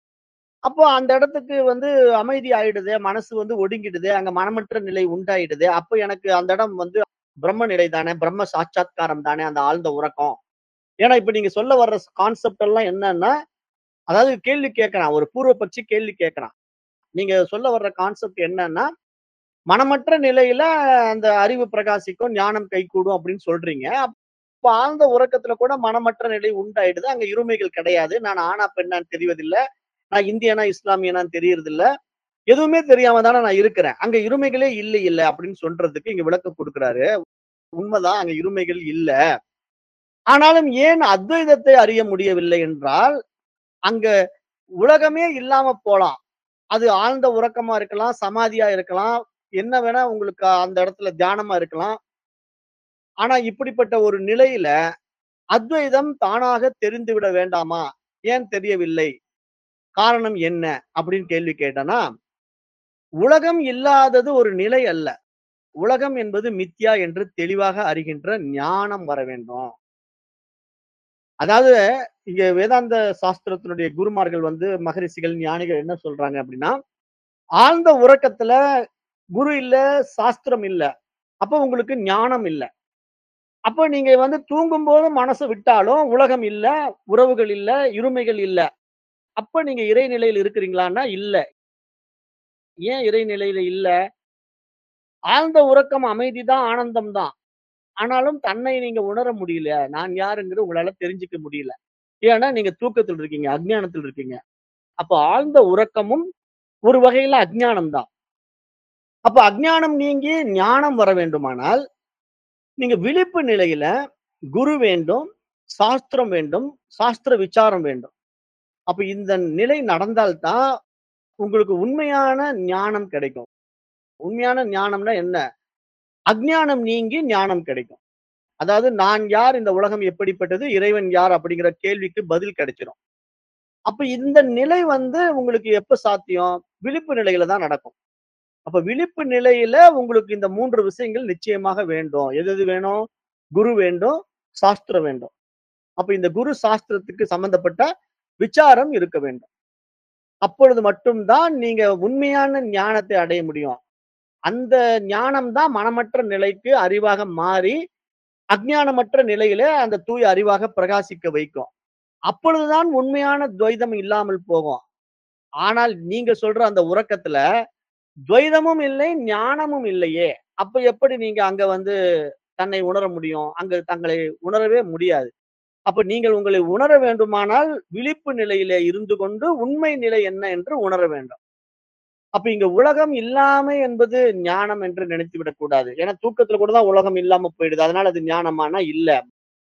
அப்போ அந்த இடத்துக்கு வந்து அமைதி ஆயிடுதே மனசு வந்து ஒடுங்கிடுதே அங்க மனமற்ற நிலை உண்டாயிடுதே அப்ப எனக்கு அந்த இடம் வந்து பிரம்ம நிலை தானே பிரம்ம சாட்சாத்காரம் தானே அந்த ஆழ்ந்த உறக்கம் ஏன்னா இப்ப நீங்க சொல்ல வர்ற கான்செப்ட் எல்லாம் என்னன்னா அதாவது கேள்வி கேட்கறான் ஒரு பூர்வ பட்சி கேள்வி கேட்கறான் நீங்க சொல்ல வர்ற கான்செப்ட் என்னன்னா மனமற்ற நிலையில அந்த அறிவு பிரகாசிக்கும் ஞானம் கைகூடும் அப்படின்னு சொல்றீங்க அப்ப ஆழ்ந்த உறக்கத்துல கூட மனமற்ற நிலை உண்டாயிடுது அங்க இருமைகள் கிடையாது நான் ஆனா பெண்ணான்னு தெரிவதில்லை நான் இந்தியனா இஸ்லாமியனான்னு தெரியறது இல்ல எதுவுமே தெரியாம தானே நான் இருக்கிறேன் அங்க இருமைகளே இல்லை இல்ல அப்படின்னு சொல்றதுக்கு இங்க விளக்கம் கொடுக்கிறாரு உண்மைதான் அங்க இருமைகள் இல்ல ஆனாலும் ஏன் அத்வைதத்தை அறிய முடியவில்லை என்றால் அங்க உலகமே இல்லாம போலாம் அது ஆழ்ந்த உறக்கமா இருக்கலாம் சமாதியா இருக்கலாம் என்ன வேணா உங்களுக்கு அந்த இடத்துல தியானமா இருக்கலாம் ஆனா இப்படிப்பட்ட ஒரு நிலையில அத்வைதம் தானாக தெரிந்து விட வேண்டாமா ஏன் தெரியவில்லை காரணம் என்ன அப்படின்னு கேள்வி கேட்டனா உலகம் இல்லாதது ஒரு நிலை அல்ல உலகம் என்பது மித்யா என்று தெளிவாக அறிகின்ற ஞானம் வர வேண்டும் அதாவது இங்க வேதாந்த சாஸ்திரத்தினுடைய குருமார்கள் வந்து மகரிஷிகள் ஞானிகள் என்ன சொல்றாங்க அப்படின்னா ஆழ்ந்த உறக்கத்துல குரு இல்ல சாஸ்திரம் இல்ல அப்ப உங்களுக்கு ஞானம் இல்ல அப்ப நீங்க வந்து தூங்கும் போது மனசு விட்டாலும் உலகம் இல்ல உறவுகள் இல்ல இருமைகள் இல்ல அப்ப நீங்க இறைநிலையில் இருக்கிறீங்களான்னா இல்ல ஏன் இறைநிலையில இல்ல ஆழ்ந்த உறக்கம் அமைதிதான் ஆனந்தம் தான் ஆனாலும் தன்னை நீங்க உணர முடியல நான் யாருங்கிறது உங்களால தெரிஞ்சுக்க முடியல ஏன்னா நீங்க தூக்கத்தில் இருக்கீங்க அஜ்ஞானத்தில் இருக்கீங்க அப்ப ஆழ்ந்த உறக்கமும் ஒரு வகையில அஜ்ஞானம் தான் அப்ப அஜ்ஞானம் நீங்கி ஞானம் வர வேண்டுமானால் நீங்க விழிப்பு நிலையில குரு வேண்டும் சாஸ்திரம் வேண்டும் சாஸ்திர விசாரம் வேண்டும் அப்ப இந்த நிலை நடந்தால்தான் உங்களுக்கு உண்மையான ஞானம் கிடைக்கும் உண்மையான ஞானம்னா என்ன அஜ்ஞானம் நீங்கி ஞானம் கிடைக்கும் அதாவது நான் யார் இந்த உலகம் எப்படிப்பட்டது இறைவன் யார் அப்படிங்கிற கேள்விக்கு பதில் கிடைச்சிடும் அப்ப இந்த நிலை வந்து உங்களுக்கு எப்ப சாத்தியம்? விழிப்பு நிலையில தான் நடக்கும். அப்ப விழிப்பு நிலையில உங்களுக்கு இந்த 3 விஷயங்கள் நிச்சயமாக வேண்டும். எது எது வேணும்? குரு வேண்டும், சாஸ்திரம் வேண்டும். அப்ப இந்த குரு சாஸ்திரத்துக்கு சம்பந்தப்பட்ட விசாரம் இருக்க வேண்டும். அப்பொழுது மட்டும் தான் நீங்க உண்மையான ஞானத்தை அடைய முடியும். அந்த ஞானம் தான் மனமற்ற நிலைக்கு அறிவாக மாறி, அஞ்ஞானமற்ற நிலையில அந்த தூய அறிவாக பிரகாசிக்க வைக்கும். அப்பொழுதுதான் உண்மையான துவைதம் இல்லாமல் போகும். ஆனால் நீங்க சொல்ற அந்த உறக்கத்துல, துவைதமும் இல்லை, ஞானமும் இல்லையே! அப்ப எப்படி நீங்க அங்க வந்து தன்னை உணர முடியும்? அங்க தங்களை உணரவே முடியாது. அப்ப நீங்கள் உங்களை உணர வேண்டுமானால், விழிப்பு நிலையிலே இருந்து கொண்டு உண்மை நிலை என்ன என்று உணர வேண்டும். அப்ப இங்க உலகம் இல்லாமை என்பது ஞானம் என்று நினைத்து விடக்கூடாது. ஏன்னா தூக்கத்துல கூட தான் உலகம் இல்லாம போயிடுது. அதனால அது ஞானமானா? இல்ல.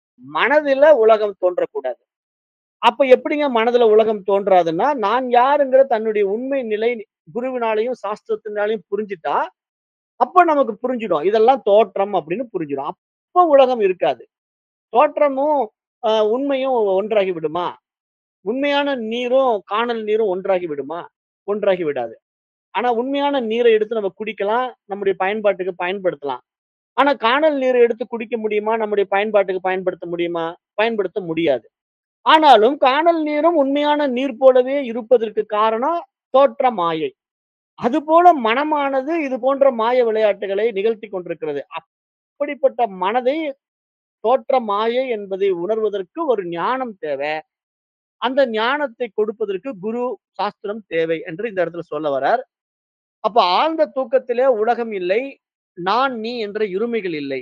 மனதில உலகம் தோன்றக்கூடாது. அப்ப எப்படிங்க மனதுல உலகம் தோன்றாதுன்னா, நான் யாருங்கிற தன்னுடைய உண்மை நிலை குருவினாலயும், சாஸ்திரத்தினாலயும் புரிஞ்சுட்டா, அப்ப நமக்கு புரிஞ்சிடும். இதெல்லாம் தோற்றம் அப்படின்னு புரிஞ்சிடும். அப்ப உலகம் இருக்காது. தோற்றமும், அ உண்மையும் ஒன்றாகி விடுமா? உண்மையான நீரும், கானல் நீரும் ஒன்றாகி விடுமா? ஒன்றாகி விடாது. ஆனா உண்மையான நீரை எடுத்து நம்ம குடிக்கலாம். நம்முடைய பயன்பாட்டுக்கு பயன்படுத்தலாம். ஆனா கானல் நீர எடுத்து குடிக்க முடியுமா? நம்முடைய பயன்பாட்டுக்கு பயன்படுத்த முடியுமா? பயன்படுத்த முடியாது. ஆனாலும் கானல் நீரும் உண்மையான நீர் போலவே இருப்பதற்கு காரணம் தோற்ற மாயை. அதுபோல மனமானது இது போன்ற மாய விளையாட்டுகளை நிகழ்த்திக் கொண்டிருக்கிறது. அப்படிப்பட்ட மனதை தோற்ற மாயை என்பதை உணர்வதற்கு ஒரு ஞானம் தேவை. அந்த ஞானத்தை கொடுப்பதற்கு குரு, சாஸ்திரம் தேவை என்று இந்த இடத்துல சொல்ல வரார். அப்ப ஆழ்ந்த தூக்கத்திலே உலகம் இல்லை. நான், நீ என்ற இருமைகள் இல்லை.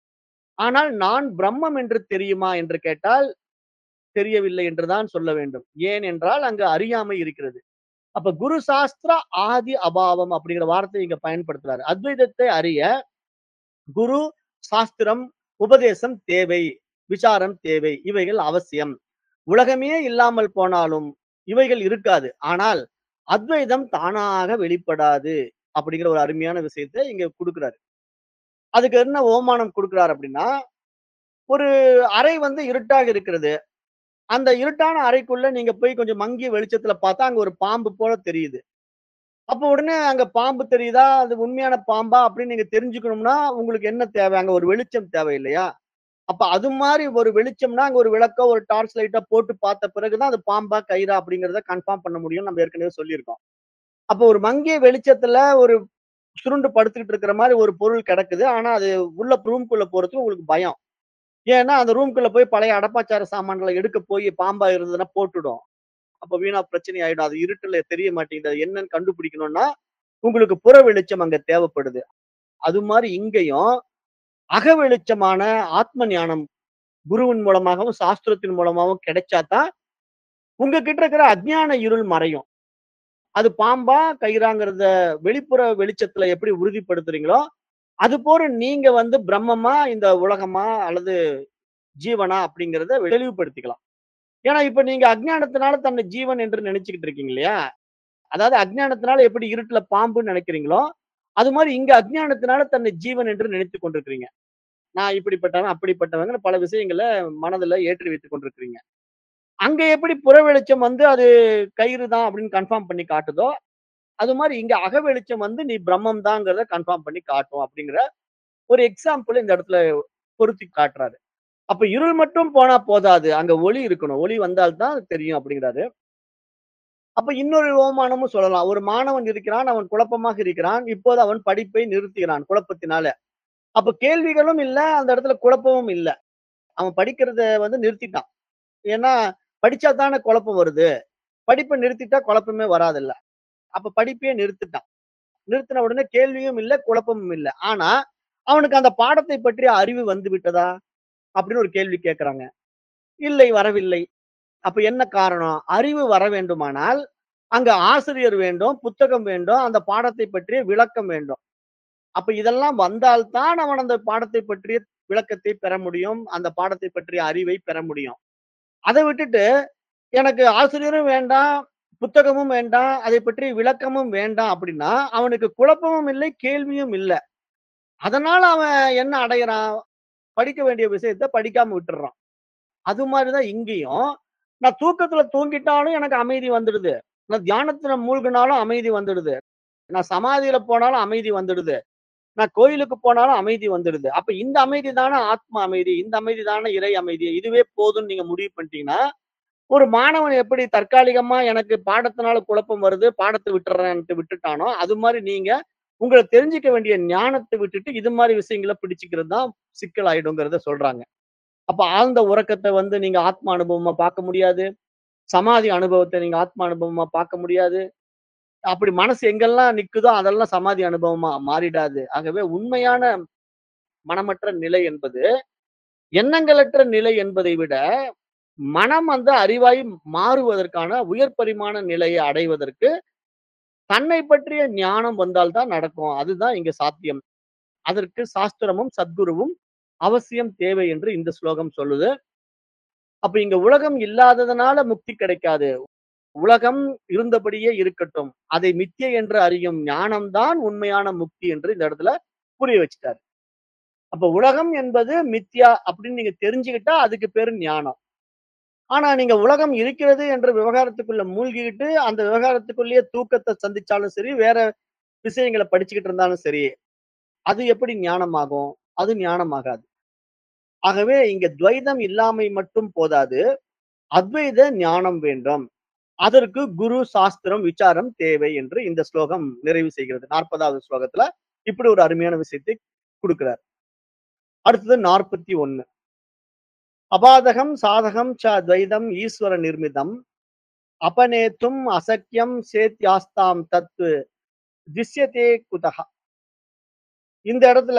ஆனால் நான் பிரம்மம் என்று தெரியுமா என்று கேட்டால், தெரியவில்லை என்று தான் சொல்ல வேண்டும். ஏன் என்றால் அங்கு அறியாமை இருக்கிறது. அப்ப குரு சாஸ்திர ஆதி அபாவம் அப்படிங்கிற வார்த்தையை இங்க பயன்படுத்துறாரு. அத்வைதத்தை அறிய குரு, சாஸ்திரம், உபதேசம் தேவை. விசாரம் தேவை. இவைகள் அவசியம். உலகமே இல்லாமல் போனாலும் இவைகள் இருக்காது. ஆனால் அத்வைதம் தானாக வெளிப்படாது. அப்படிங்கிற ஒரு அருமையான விஷயத்த இங்க குடுக்குறாரு. அதுக்கு என்ன ஓமானம் குடுக்குறாரு அப்படின்னா, ஒரு அறை வந்து இருட்டாக இருக்கிறது. அந்த இருட்டான அறைக்குள்ள நீங்க போய் கொஞ்சம் மங்கிய வெளிச்சத்துல பார்த்தா, அங்க ஒரு பாம்பு போல தெரியுது. அப்ப உடனே அங்க பாம்பு தெரியுதா? அது உண்மையான பாம்பா? அப்படின்னு நீங்க தெரிஞ்சுக்கணும்னா, உங்களுக்கு என்ன தேவை? அங்க ஒரு வெளிச்சம் தேவை இல்லையா? அப்ப அது மாரி ஒரு வெளிச்சம்னா, அங்க ஒரு விளக்கோ, ஒரு டார்ச் லைட்டோ போட்டு பார்த்த பிறகு தான் அது பாம்பா, கயிறா அப்படிங்கிறத கன்ஃபார்ம் பண்ண முடியும்னு நம்ம ஏற்கனவே சொல்லியிருக்கோம். அப்ப ஒரு மங்கிய வெளிச்சத்துல ஒரு சுருண்டு படுத்துக்கிட்டு இருக்கிற மாரி ஒரு பொருள் கிடக்குது. ஆனா அது உள்ள ரூம்குள்ள போறதுக்கு உங்களுக்கு பயம். ஏன்னா, அந்த ரூம்குள்ள போய் பழைய அடப்பாச்சார சாமான்கள எடுக்க போய் பாம்பா இருந்ததுன்னா போட்டுடும். அப்ப வீணா பிரச்சனை ஆயிடும். அது இருட்டுல தெரிய மாட்டேங்குது. அது என்னன்னு கண்டுபிடிக்கணும்னா, உங்களுக்கு புற வெளிச்சம் அங்க தேவைப்படுது. அது மாரி இங்கேயும் அக வெளிச்சமான ஆத்ம ஞானம் குருவின் மூலமாகவும், சாஸ்திரத்தின் மூலமாகவும் கிடைச்சா தான், உங்க கிட்ட இருக்கிற அஞ்ஞான இருள் மறையும். அது பாம்பா, கயிறாங்கிறத வெளிப்புற வெளிச்சத்துல எப்படி உறுதிப்படுத்துறீங்களோ, அதுபோல நீங்க வந்து பிரம்மமா, இந்த உலகமா அல்லது ஜீவனா அப்படிங்கிறத தெளிவுபடுத்திக்கலாம். ஏன்னா, இப்ப நீங்க அஞ்ஞானத்தினால தன்னை ஜீவன் என்று நினைச்சுக்கிட்டு இருக்கீங்க இல்லையா? அதாவது அஞ்ஞானத்தினால எப்படி இருட்டுல பாம்புன்னு நினைக்கிறீங்களோ, அது மாரி இங்க அஞ்ஞானத்தினால தன்னை ஜீவன் என்று நினைத்துக் கொண்டிருக்கிறீங்க. நான் இப்படிப்பட்டவன், அப்படிப்பட்டவங்கன்னு பல விஷயங்கள மனதுல ஏற்றி வைத்துக் கொண்டிருக்கிறீங்க. அங்க எப்படி புற வெளிச்சம் வந்து அது கயிறு தான் அப்படின்னு கன்ஃபார்ம் பண்ணி காட்டுதோ, அது மாரி இங்க அக வெளிச்சம் வந்து நீ பிரம்மம் தாங்கிறத கன்ஃபார்ம் பண்ணி காட்டும் அப்படிங்கிற ஒரு எக்ஸாம்பிள் இந்த இடத்துல பொருத்தி காட்டுறாரு. அப்ப இருள் மட்டும் போனா போதாது. அங்க ஒளி இருக்கணும். ஒளி வந்தால் தான் தெரியும் அப்படிங்கிறாரு. அப்ப இன்னொரு ஓமானமும் சொல்லலாம். ஒரு மாணவன் இருக்கிறான். அவன் குழப்பமாக இருக்கிறான். இப்போது அவன் படிப்பை நிறுத்துகிறான் குழப்பத்தினால. அப்ப கேள்விகளும் இல்ல. அந்த இடத்துல குழப்பமும் இல்ல. அவன் படிக்கிறத வந்து நிறுத்திட்டான். ஏன்னா, படிச்சா தானே குழப்பம் வருது. படிப்ப நிறுத்திட்டா குழப்பமே வராதுல்ல. அப்ப படிப்பையே நிறுத்திட்டான். நிறுத்தின உடனே கேள்வியும் இல்ல, குழப்பமும் இல்ல. ஆனா, அவனுக்கு அந்த பாடத்தை பற்றிய அறிவு வந்து விட்டதா? அப்படின்னு ஒரு கேள்வி கேட்கறாங்க. இல்லை, வரவில்லை. அப்ப என்ன காரணம்? அறிவு வர வேண்டுமானால், அங்க ஆசிரியர் வேண்டும், புத்தகம் வேண்டும், அந்த பாடத்தை பற்றிய விளக்கம் வேண்டும். அப்ப இதெல்லாம் வந்தால் தான் அவன் அந்த பாடத்தை பற்றிய விளக்கத்தை பெற முடியும். அந்த பாடத்தை பற்றிய அறிவை பெற முடியும். அத விட்டுட்டு, எனக்கு ஆசிரியரும் வேண்டாம், புத்தகமும் வேண்டாம், அதைப் பற்றிய விளக்கமும் வேண்டாம் அப்படின்னா, அவனுக்கு குழப்பமும் இல்லை, கேள்வியும் இல்ல. அதனால அவன் என்ன அடையறான்? படிக்க வேண்டிய விஷயத்த படிக்காம விட்டுர்றான். அது மாரி தான் இங்கேயும், நான் தூக்கத்துல தூங்கிட்டாலும் எனக்கு அமைதி வந்துடுது. நான் தியானத்துல மூழ்கினாலும் அமைதி வந்துடுது. நான் சமாதியில போனாலும் அமைதி வந்துடுது. நான் கோயிலுக்கு போனாலும் அமைதி வந்துடுது. அப்ப இந்த அமைதி தான ஆத்ம அமைதி. இந்த அமைதி தான இறை அமைதி. இதுவே போதும்ன்னு நீங்க முடிவு பண்ணிட்டீங்கன்னா, ஒரு மாணவன் எப்படி தற்காலிகமா எனக்கு பாடத்தினால குழப்பம் வருது, பாடத்த விட்டுறேன்ட்டு விட்டுட்டானோ, அது மாரி நீங்க உங்கள தெரிஞ்சுக்க வேண்டிய ஞானத்த விட்டுட்டு, இது மாரி விஷயங்கள பிடிச்சுக்கிறது தான் சிக்கலாயிடுங்கிறத சொல்றாங்க. அப்ப ஆழ்ந்த உறக்கத்த வந்து நீங்க ஆத்ம அனுபவமா பார்க்க முடியாது. சமாதி அனுபவத்த நீங்க ஆத்ம அனுபவமா பார்க்க முடியாது. அப்படி மனசு எங்கெல்லாம் நிக்குதோ, அதெல்லாம் சமாதி அனுபவமா மாறிடாது. ஆகவே உண்மையான மனமற்ற நிலை என்பது, எண்ணங்களற்ற நிலை என்பதை விட, மனம் வந்து அறிவாய் மாறுவதற்கான உயர் பரிமாண நிலையை அடைவதற்கு, தன்னை பற்றிய ஞானம் வந்தால் தான் நடக்கும். அதுதான் இங்க சாத்தியம். அதற்கு சாஸ்திரமும், சத்குருவும் அவசியம் தேவை என்று இந்த ஸ்லோகம் சொல்லுது. அப்ப இங்க உலகம் இல்லாததனால முக்தி கிடைக்காது. உலகம் இருந்தபடியே இருக்கட்டும். அதை மித்யை என்று அறியும் ஞானம் தான் உண்மையான முக்தி என்று இந்த இடத்துல புரிய வச்சுட்டாரு. அப்ப உலகம் என்பது மித்யா அப்படின்னு நீங்க தெரிஞ்சுக்கிட்டா அதுக்கு பேரு ஞானம். ஆனா நீங்க உலகம் இருக்கிறது என்ற விவகாரத்துக்குள்ள மூழ்கிக்கிட்டு, அந்த விவகாரத்துக்குள்ளேயே தூக்கத்த சந்திச்சாலும் சரி, வேற விஷயங்கள படிச்சுக்கிட்டு இருந்தாலும் சரி, அது எப்படி ஞானமாகும்? அது ஞானமாகாது. ஆகவே இங்க துவைதம் இல்லாமை மட்டும் போதாது. அத்வைத ஞானம் வேண்டும். அதற்கு குரு, சாஸ்திரம், விசாரம் தேவை என்று இந்த ஸ்லோகம் நிறைவு செய்கிறது. 40வது ஸ்லோகத்துல இப்படி ஒரு அருமையான விஷயத்தை குடுக்கிறார். அடுத்தது 41. அபாதகம் சாதகம் ச துவைதம் ஈஸ்வர நிர்மிதம். அபநேத்தும் அசக்கியம் சேத்யாஸ்தாம் தத்து திஸ்யதே குதஹ. இந்த இடத்துல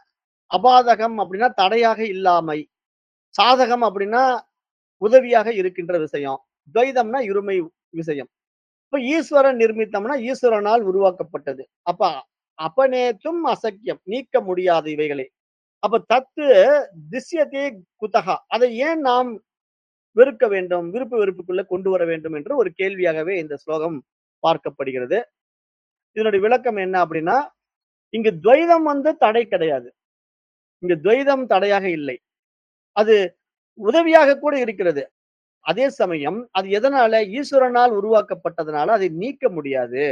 அபாதகம் அப்படின்னா தடையாக இல்லாமை. சாதகம் அப்படின்னா உதவியாக இருக்கின்ற விஷயம். துவைதம்னா இருமை விஷயம். இப்ப ஈஸ்வர நிர்மித்தம்னா ஈஸ்வரனால் உருவாக்கப்பட்டது. அப்ப அபநேத்தும் அசக்கியம் நீக்க முடியாத இவைகளை. அப்ப தத்து திஸ்யதே குதஹா. அதை ஏன் நாம் வெறுக்க வேண்டும்? விருப்பு வெறுப்புக்குள்ள கொண்டு வர வேண்டும் என்று ஒரு கேள்வியாகவே இந்த ஸ்லோகம் பார்க்கப்படுகிறது. இதனுடைய விளக்கம் என்ன அப்படின்னா, இங்கு துவைதம் வந்து தடை கிடையாது. இங்க துவைதம் தடையாக இல்லை. அது உதவியாக கூட இருக்கிறது. அதே சமயம் அது எதனால? ஈஸ்வரனால் உருவாக்கப்பட்டதனால அதை நீக்க முடியாது.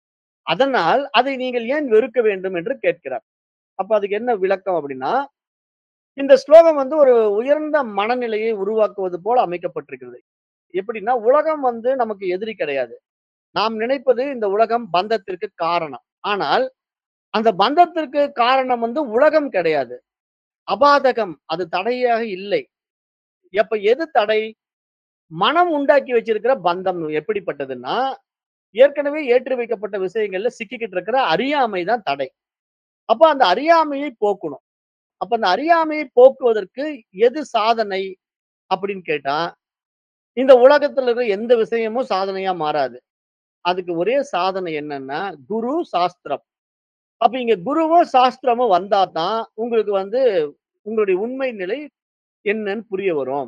அதனால் அதை நீங்கள் ஏன் வெறுக்க வேண்டும் என்று கேட்கிறார். அப்ப அதுக்கு என்ன விளக்கம் அப்படின்னா, இந்த ஸ்லோகம் வந்து ஒரு உயர்ந்த மனநிலையை உருவாக்குவது போல அமைக்கப்பட்டிருக்கிறது. எப்படின்னா, உலகம் வந்து நமக்கு எதிரி கிடையாது. நாம் நினைப்பது இந்த உலகம் பந்தத்திற்கு காரணம். ஆனால், அந்த பந்தத்திற்கு காரணம் வந்து உலகம் கிடையாது. அபாதகம். அது தடையாக இல்லை. அப்ப எது தடை? மனம் உண்டாக்கி வச்சிருக்கிற பந்தம் எப்படிப்பட்டதுன்னா, ஏற்கனவே ஏற்றி வைக்கப்பட்ட விஷயங்கள்ல சிக்கிக்கிட்டு இருக்கிற அறியாமை தான் தடை. அப்ப அந்த அறியாமையை போக்கணும். அப்ப அந்த அறியாமையை போக்குவதற்கு எது சாதனை அப்படின்னு கேட்டா, இந்த உலகத்துல இருக்கிற எந்த விஷயமும் சாதனையா மாறாது. அதுக்கு ஒரே சாதனை என்னன்னா, குரு, சாஸ்திரம். அப்ப இங்க குருவும், சாஸ்திரமும் வந்தா தான் உங்களுக்கு வந்து உங்களுடைய உண்மை நிலை என்னன்னு புரிய வரும்.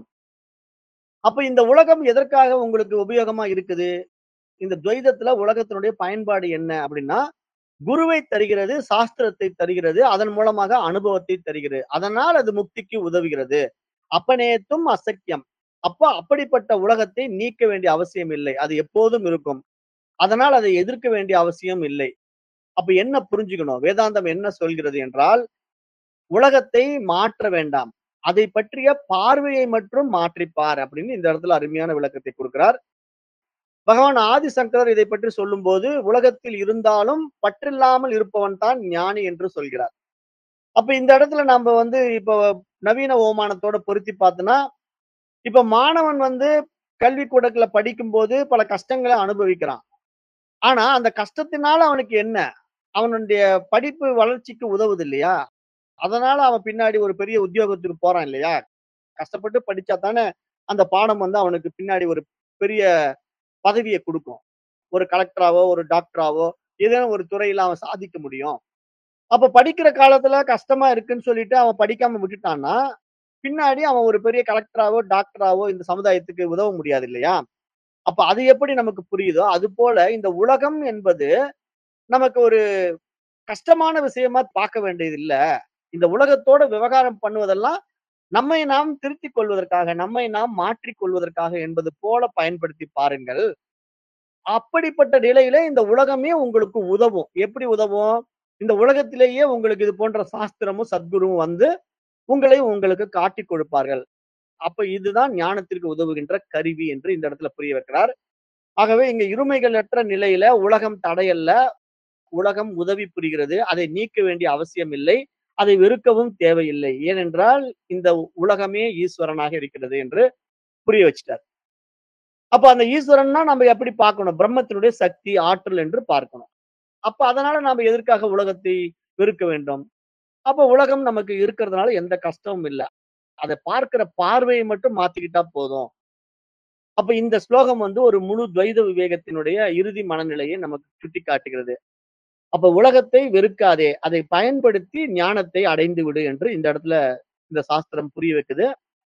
அப்ப இந்த உலகம் எதற்காக உங்களுக்கு உபயோகமா இருக்குது? இந்த துவைதத்துல உலகத்தினுடைய பயன்பாடு என்ன அப்படின்னா, குருவை தருகிறது, சாஸ்திரத்தை தருகிறது, அதன் மூலமாக அனுபவத்தை தருகிறது. அதனால் அது முக்திக்கு உதவுகிறது. அப்பநேத்தும் அசக்கியம். அப்ப அப்படிப்பட்ட உலகத்தை நீக்க வேண்டிய அவசியம் இல்லை. அது எப்போதும் இருக்கும். அதனால் அதை எதிர்க்க வேண்டிய அவசியம் இல்லை. அப்ப என்ன புரிஞ்சுக்கணும்? வேதாந்தம் என்ன சொல்கிறது என்றால், உலகத்தை மாற்ற வேண்டாம். அதை பற்றிய பார்வையை மட்டும் மாற்றிப் பார் அப்படின்னு இந்த இடத்துல அருமையான விளக்கத்தை குடுக்கிறார். பகவான் ஆதிசங்கரர் இதை பற்றி சொல்லும்போது, உலகத்தில் இருந்தாலும் பற்றில்லாமல் இருப்பவன் தான் ஞானி என்று சொல்கிறார். அப்ப இந்த இடத்துல நாம வந்து இப்போ நவீன ஓமானத்தோட பொருத்தி பார்த்தோம்னா, இப்ப மாணவன் வந்து கல்விக்கூடத்துல படிக்கும்போது பல கஷ்டங்கள அனுபவிக்கிறான். ஆனா, அந்த கஷ்டத்தினால அவனுக்கு என்ன? அவனுடைய படிப்பு வளர்ச்சிக்கு உதவுது இல்லையா? அதனால அவன் பின்னாடி ஒரு பெரிய உத்தியோகத்துக்கு போறான் இல்லையா? கஷ்டப்பட்டு படிச்சா தானே அந்த பாடம் வந்து அவனுக்கு பின்னாடி ஒரு பெரிய பதவிய குடுக்கும். ஒரு கலெக்டராவோ, ஒரு டாக்டராவோ ஏதேனும் ஒரு துறையில அவன் சாதிக்க முடியும். அப்ப படிக்கிற காலத்துல கஷ்டமா இருக்குன்னு சொல்லிட்டு அவன் படிக்காம விட்டுட்டான்னா, பின்னாடி அவன் ஒரு பெரிய கலெக்டராவோ, டாக்டராவோ இந்த சமுதாயத்துக்கு உதவ முடியாது இல்லையா? அப்ப அது எப்படி நமக்கு புரியுதோ, அதுபோல இந்த உலகம் என்பது நமக்கு ஒரு கஷ்டமான விஷயமா பார்க்க வேண்டியது இல்ல. இந்த உலகத்தோட விவகாரம் பண்ணுவதெல்லாம் நம்மை நாம் திருத்திக் கொள்வதற்காக, நம்மை நாம் மாற்றிக் கொள்வதற்காக என்பது போல பயன்படுத்தி பாருங்கள். அப்படிப்பட்ட நிலையில இந்த உலகமே உங்களுக்கு உதவும். எப்படி உதவும்? இந்த உலகத்திலேயே உங்களுக்கு இது போன்ற சாஸ்திரமும், சத்குருவும் வந்து உங்களை உங்களுக்கு காட்டிக் கொடுப்பார்கள். அப்ப இதுதான் ஞானத்திற்கு உதவுகின்ற கருவி என்று இந்த இடத்துல புரிய வைக்கிறார். ஆகவே இங்க இருமைகளற்ற நிலையில உலகம் தடையல்ல. உலகம் உதவி புரிகிறது. அதை நீக்க வேண்டிய அவசியம் இல்லை. அதை வெறுக்கவும் தேவையில்லை. ஏனென்றால் இந்த உலகமே ஈஸ்வரனாக இருக்கிறது என்று புரிய வச்சுட்டார். அப்ப அந்த ஈஸ்வரன்னா நம்ம எப்படி பார்க்கணும்? பிரம்மத்தினுடைய சக்தி, ஆற்றல் என்று பார்க்கணும். அப்ப அதனால நாம எதற்காக உலகத்தை வெறுக்க வேண்டும்? அப்ப உலகம் நமக்கு இருக்கிறதுனால எந்த கஷ்டமும் இல்ல. அத பார்க்கிற பார்வையை மட்டும் மாத்திக்கிட்டா போதும். அப்ப இந்த ஸ்லோகம் வந்து ஒரு முழு துவைத விவேகத்தினுடைய இறுதி மனநிலையை நமக்கு சுட்டிக்காட்டுகிறது. அப்ப உலகத்தை வெறுக்காதே. அதை பயன்படுத்தி ஞானத்தை அடைந்து விடு என்று இந்த இடத்துல இந்த சாஸ்திரம் புரிய வைக்குது.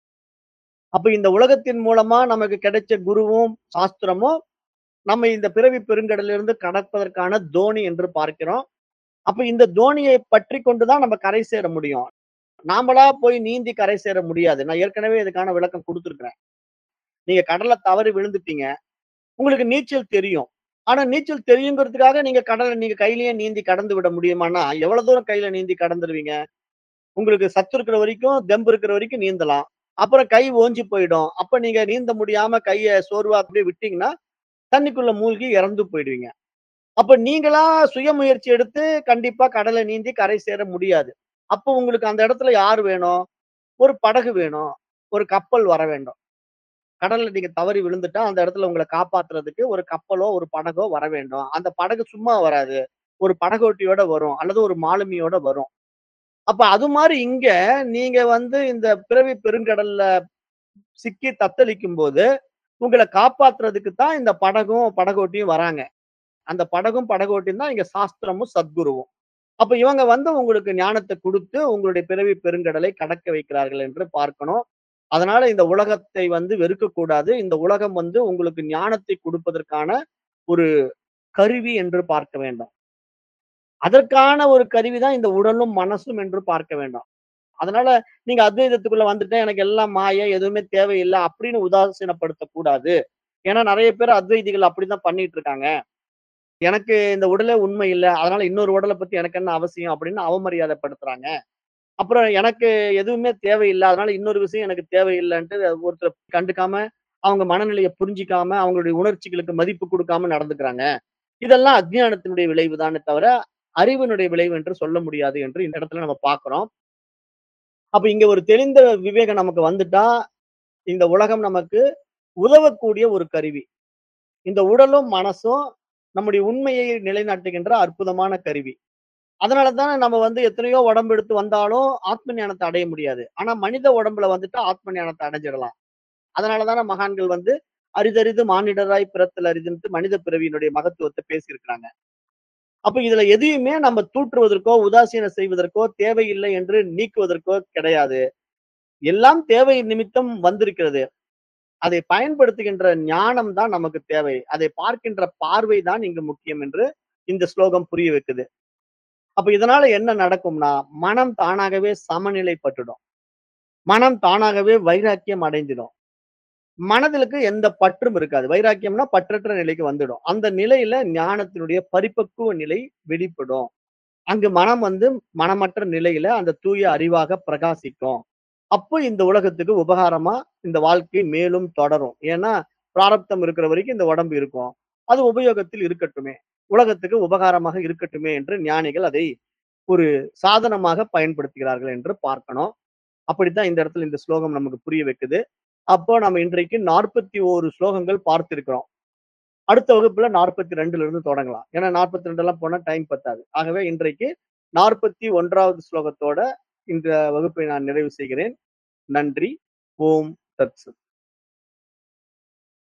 அப்ப இந்த உலகத்தின் மூலமா நமக்கு கிடைச்ச குருவும், சாஸ்திரமும் நம்மை இந்த பிறவி பெருங்கடலிலிருந்து கடப்பதற்கான தோணி என்று பார்க்கிறோம். அப்ப இந்த தோணியை பற்றிக் கொண்டு தான் நம்ம கரை சேர முடியும். நாமளா போய் நீந்தி கரை சேர முடியாது. நான் ஏற்கனவே இதுக்கான விளக்கம் குடுத்திருக்கிறேன். நீங்க கடல்ல தவறி விழுந்துட்டீங்க. உங்களுக்கு நீச்சல் தெரியும். ஆனா நீச்சல் தெரியுங்கிறதுக்காக நீங்க கடல நீங்க கையிலேயே நீந்தி கடந்து விட முடியுமான்னா, எவ்வளவு தூரம் கையில நீந்தி கடந்துருவீங்க? உங்களுக்கு சத்து இருக்கிற வரைக்கும், தெம்பு இருக்கிற வரைக்கும் நீந்தலாம். அப்புறம் கை ஓஞ்சு போயிடும். அப்ப நீங்க நீந்த முடியாம கைய சோர்வா அப்படியே விட்டீங்கன்னா, தண்ணிக்குள்ள மூழ்கி இறந்து போயிடுவீங்க. அப்ப நீங்களா சுய முயற்சி எடுத்து கண்டிப்பா கடல நீந்தி கரை சேர முடியாது. அப்போ உங்களுக்கு அந்த இடத்துல யார் வேணும்? ஒரு படகு வேணும். ஒரு கப்பல் வர வேண்டும். கடல்ல நீங்க தவறி விழுந்துட்டா, அந்த இடத்துல உங்கள காப்பாத்துறதுக்கு ஒரு கப்பலோ, ஒரு படகோ வர வேண்டும். அந்த படகு சும்மா வராது. ஒரு படகோட்டியோட வரும். அல்லது ஒரு மாலுமியோட வரும். அப்ப அது மாரி இங்க நீங்க வந்து இந்த பிறவி பெருங்கடல்ல சிக்கி தத்தளிக்கும்போது, உங்கள காப்பாத்துறதுக்கு தான் இந்த படகும், படகோட்டியும் வராங்க. அந்த படகும், படகோட்டியும் தான் இங்க சாஸ்திரமும், சத்குருவும். அப்ப இவங்க வந்து உங்களுக்கு ஞானத்த குடுத்து, உங்களுடைய பிறவி பெருங்கடலை கடக்க வைக்கிறார்கள் என்று பார்க்கணும். அதனால இந்த உலகத்தை வந்து வெறுக்கக்கூடாது. இந்த உலகம் வந்து உங்களுக்கு ஞானத்தை குடுப்பதற்கான ஒரு கருவி என்று பார்க்க வேண்டும். அதற்கான ஒரு கருவி தான் இந்த உடலும், மனசும் என்று பார்க்க வேண்டும். அதனால நீங்க அத்வைதத்துக்குள்ள வந்துட்டேன், எனக்கு எல்லாம் மாய, எதுவுமே தேவையில்ல அப்படின்னு உதாசீனப்படுத்தக் கூடாது. ஏன்னா நெறைய பேர் அத்வைதிகள் அப்படிதான் பண்ணிட்டு இருக்காங்க. எனக்கு இந்த உடலே உண்மை இல்ல. அதனால இன்னொரு உடல பத்தி எனக்கு என்ன அவசியம் அப்படின்னு அவமரியாதைப்படுத்துறாங்க. அப்புறம் எனக்கு எதுவுமே தேவையில்ல. அதனால இன்னொரு விஷயம் எனக்கு தேவையில்லன்ட்டு ஒருத்தர கண்டுக்காம, அவங்க மனநிலைய புரிஞ்சுக்காம, அவங்களுடைய உணர்ச்சிகளுக்கு மதிப்பு குடுக்காம நடந்துக்கிறாங்க. இதெல்லாம் அஞ்ஞானத்தினுடைய விளைவு தானே தவிர, அறிவினுடைய விளைவு என்று சொல்ல முடியாது என்று இந்த இடத்துல நம்ம பார்க்கிறோம். அப்ப இங்க ஒரு தெளிந்த விவேகம் நமக்கு வந்துட்டா, இந்த உலகம் நமக்கு உதவக்கூடிய ஒரு கருவி. இந்த உடலும், மனசும் நம்முடைய உண்மையை நிலைநாட்டுகின்ற அற்புதமான கருவி. அதனால தானே நம்ம வந்து எத்தனையோ உடம்பு எடுத்து வந்தாலும் ஆத்ம ஞானத்த அடைய முடியாது. ஆனா மனித உடம்புல வந்துட்டா ஆத்ம ஞானத்த அடைஞ்சிடலாம். அதனால தானே மகான்கள் வந்து அரிதரிது மானிடராய் பிறத்தல் அரிதுன்ட்டு மனித பிறவியினுடைய மகத்துவத்த பேசியிருக்கிறாங்க. அப்ப இதுல எதையுமே நம்ம தூற்றுவதற்கோ, உதாசீனம் செய்வதற்கோ, தேவையில்லை என்று நீக்குவதற்கோ கிடையாது. எல்லாம் தேவை நிமித்தம் வந்திருக்கிறது. அதை பயன்படுத்துகின்ற ஞானம் தான் நமக்கு தேவை. அதை பார்க்கின்ற பார்வை தான் இங்கு முக்கியம் என்று இந்த ஸ்லோகம் புரிய வைக்குது. அப்ப இதனால என்ன நடக்கும்னா, மனம் தானாகவே சமநிலைப்பட்டுடும். மனம் தானாகவே வைராக்கியம் அடைந்திடும். மனதிலுக்கு எந்த பற்றும் இருக்காது. வைராக்கியம்னா பற்றற்ற நிலைக்கு வந்துடும். அந்த நிலையில ஞானத்தினுடைய பரிபக்குவ நிலை வெளிப்படும். அங்கு மனம் வந்து மனமற்ற நிலையில அந்த தூய அறிவாக பிரகாசிக்கும். அப்போ இந்த உலகத்துக்கு உபகாரமா இந்த வாழ்க்கை மேலும் தொடரும். ஏன்னா, பிராரப்தம் இருக்கிற வரைக்கும் இந்த உடம்பு இருக்கும். அது உபயோகத்தில் இருக்கட்டுமே. உலகத்துக்கு உபகாரமாக இருக்கட்டுமே என்று ஞானிகள் அதை ஒரு சாதனமாக பயன்படுத்துகிறார்கள் என்று பார்க்கணும். அப்படித்தான் இந்த இடத்துல இந்த ஸ்லோகம் நமக்கு புரிய வைக்குது. அப்போ நம்ம இன்றைக்கு 41 ஸ்லோகங்கள் பார்த்திருக்கிறோம். அடுத்த வகுப்புல 42ல இருந்து தொடங்கலாம். ஏன்னா 42 எல்லாம் போனா டைம் பத்தாது. ஆகவே இன்றைக்கு 41வது ஸ்லோகத்தோட இந்த வகுப்பை நான் நிறைவு செய்கிறேன். நன்றி. ஓம் தத் சத்.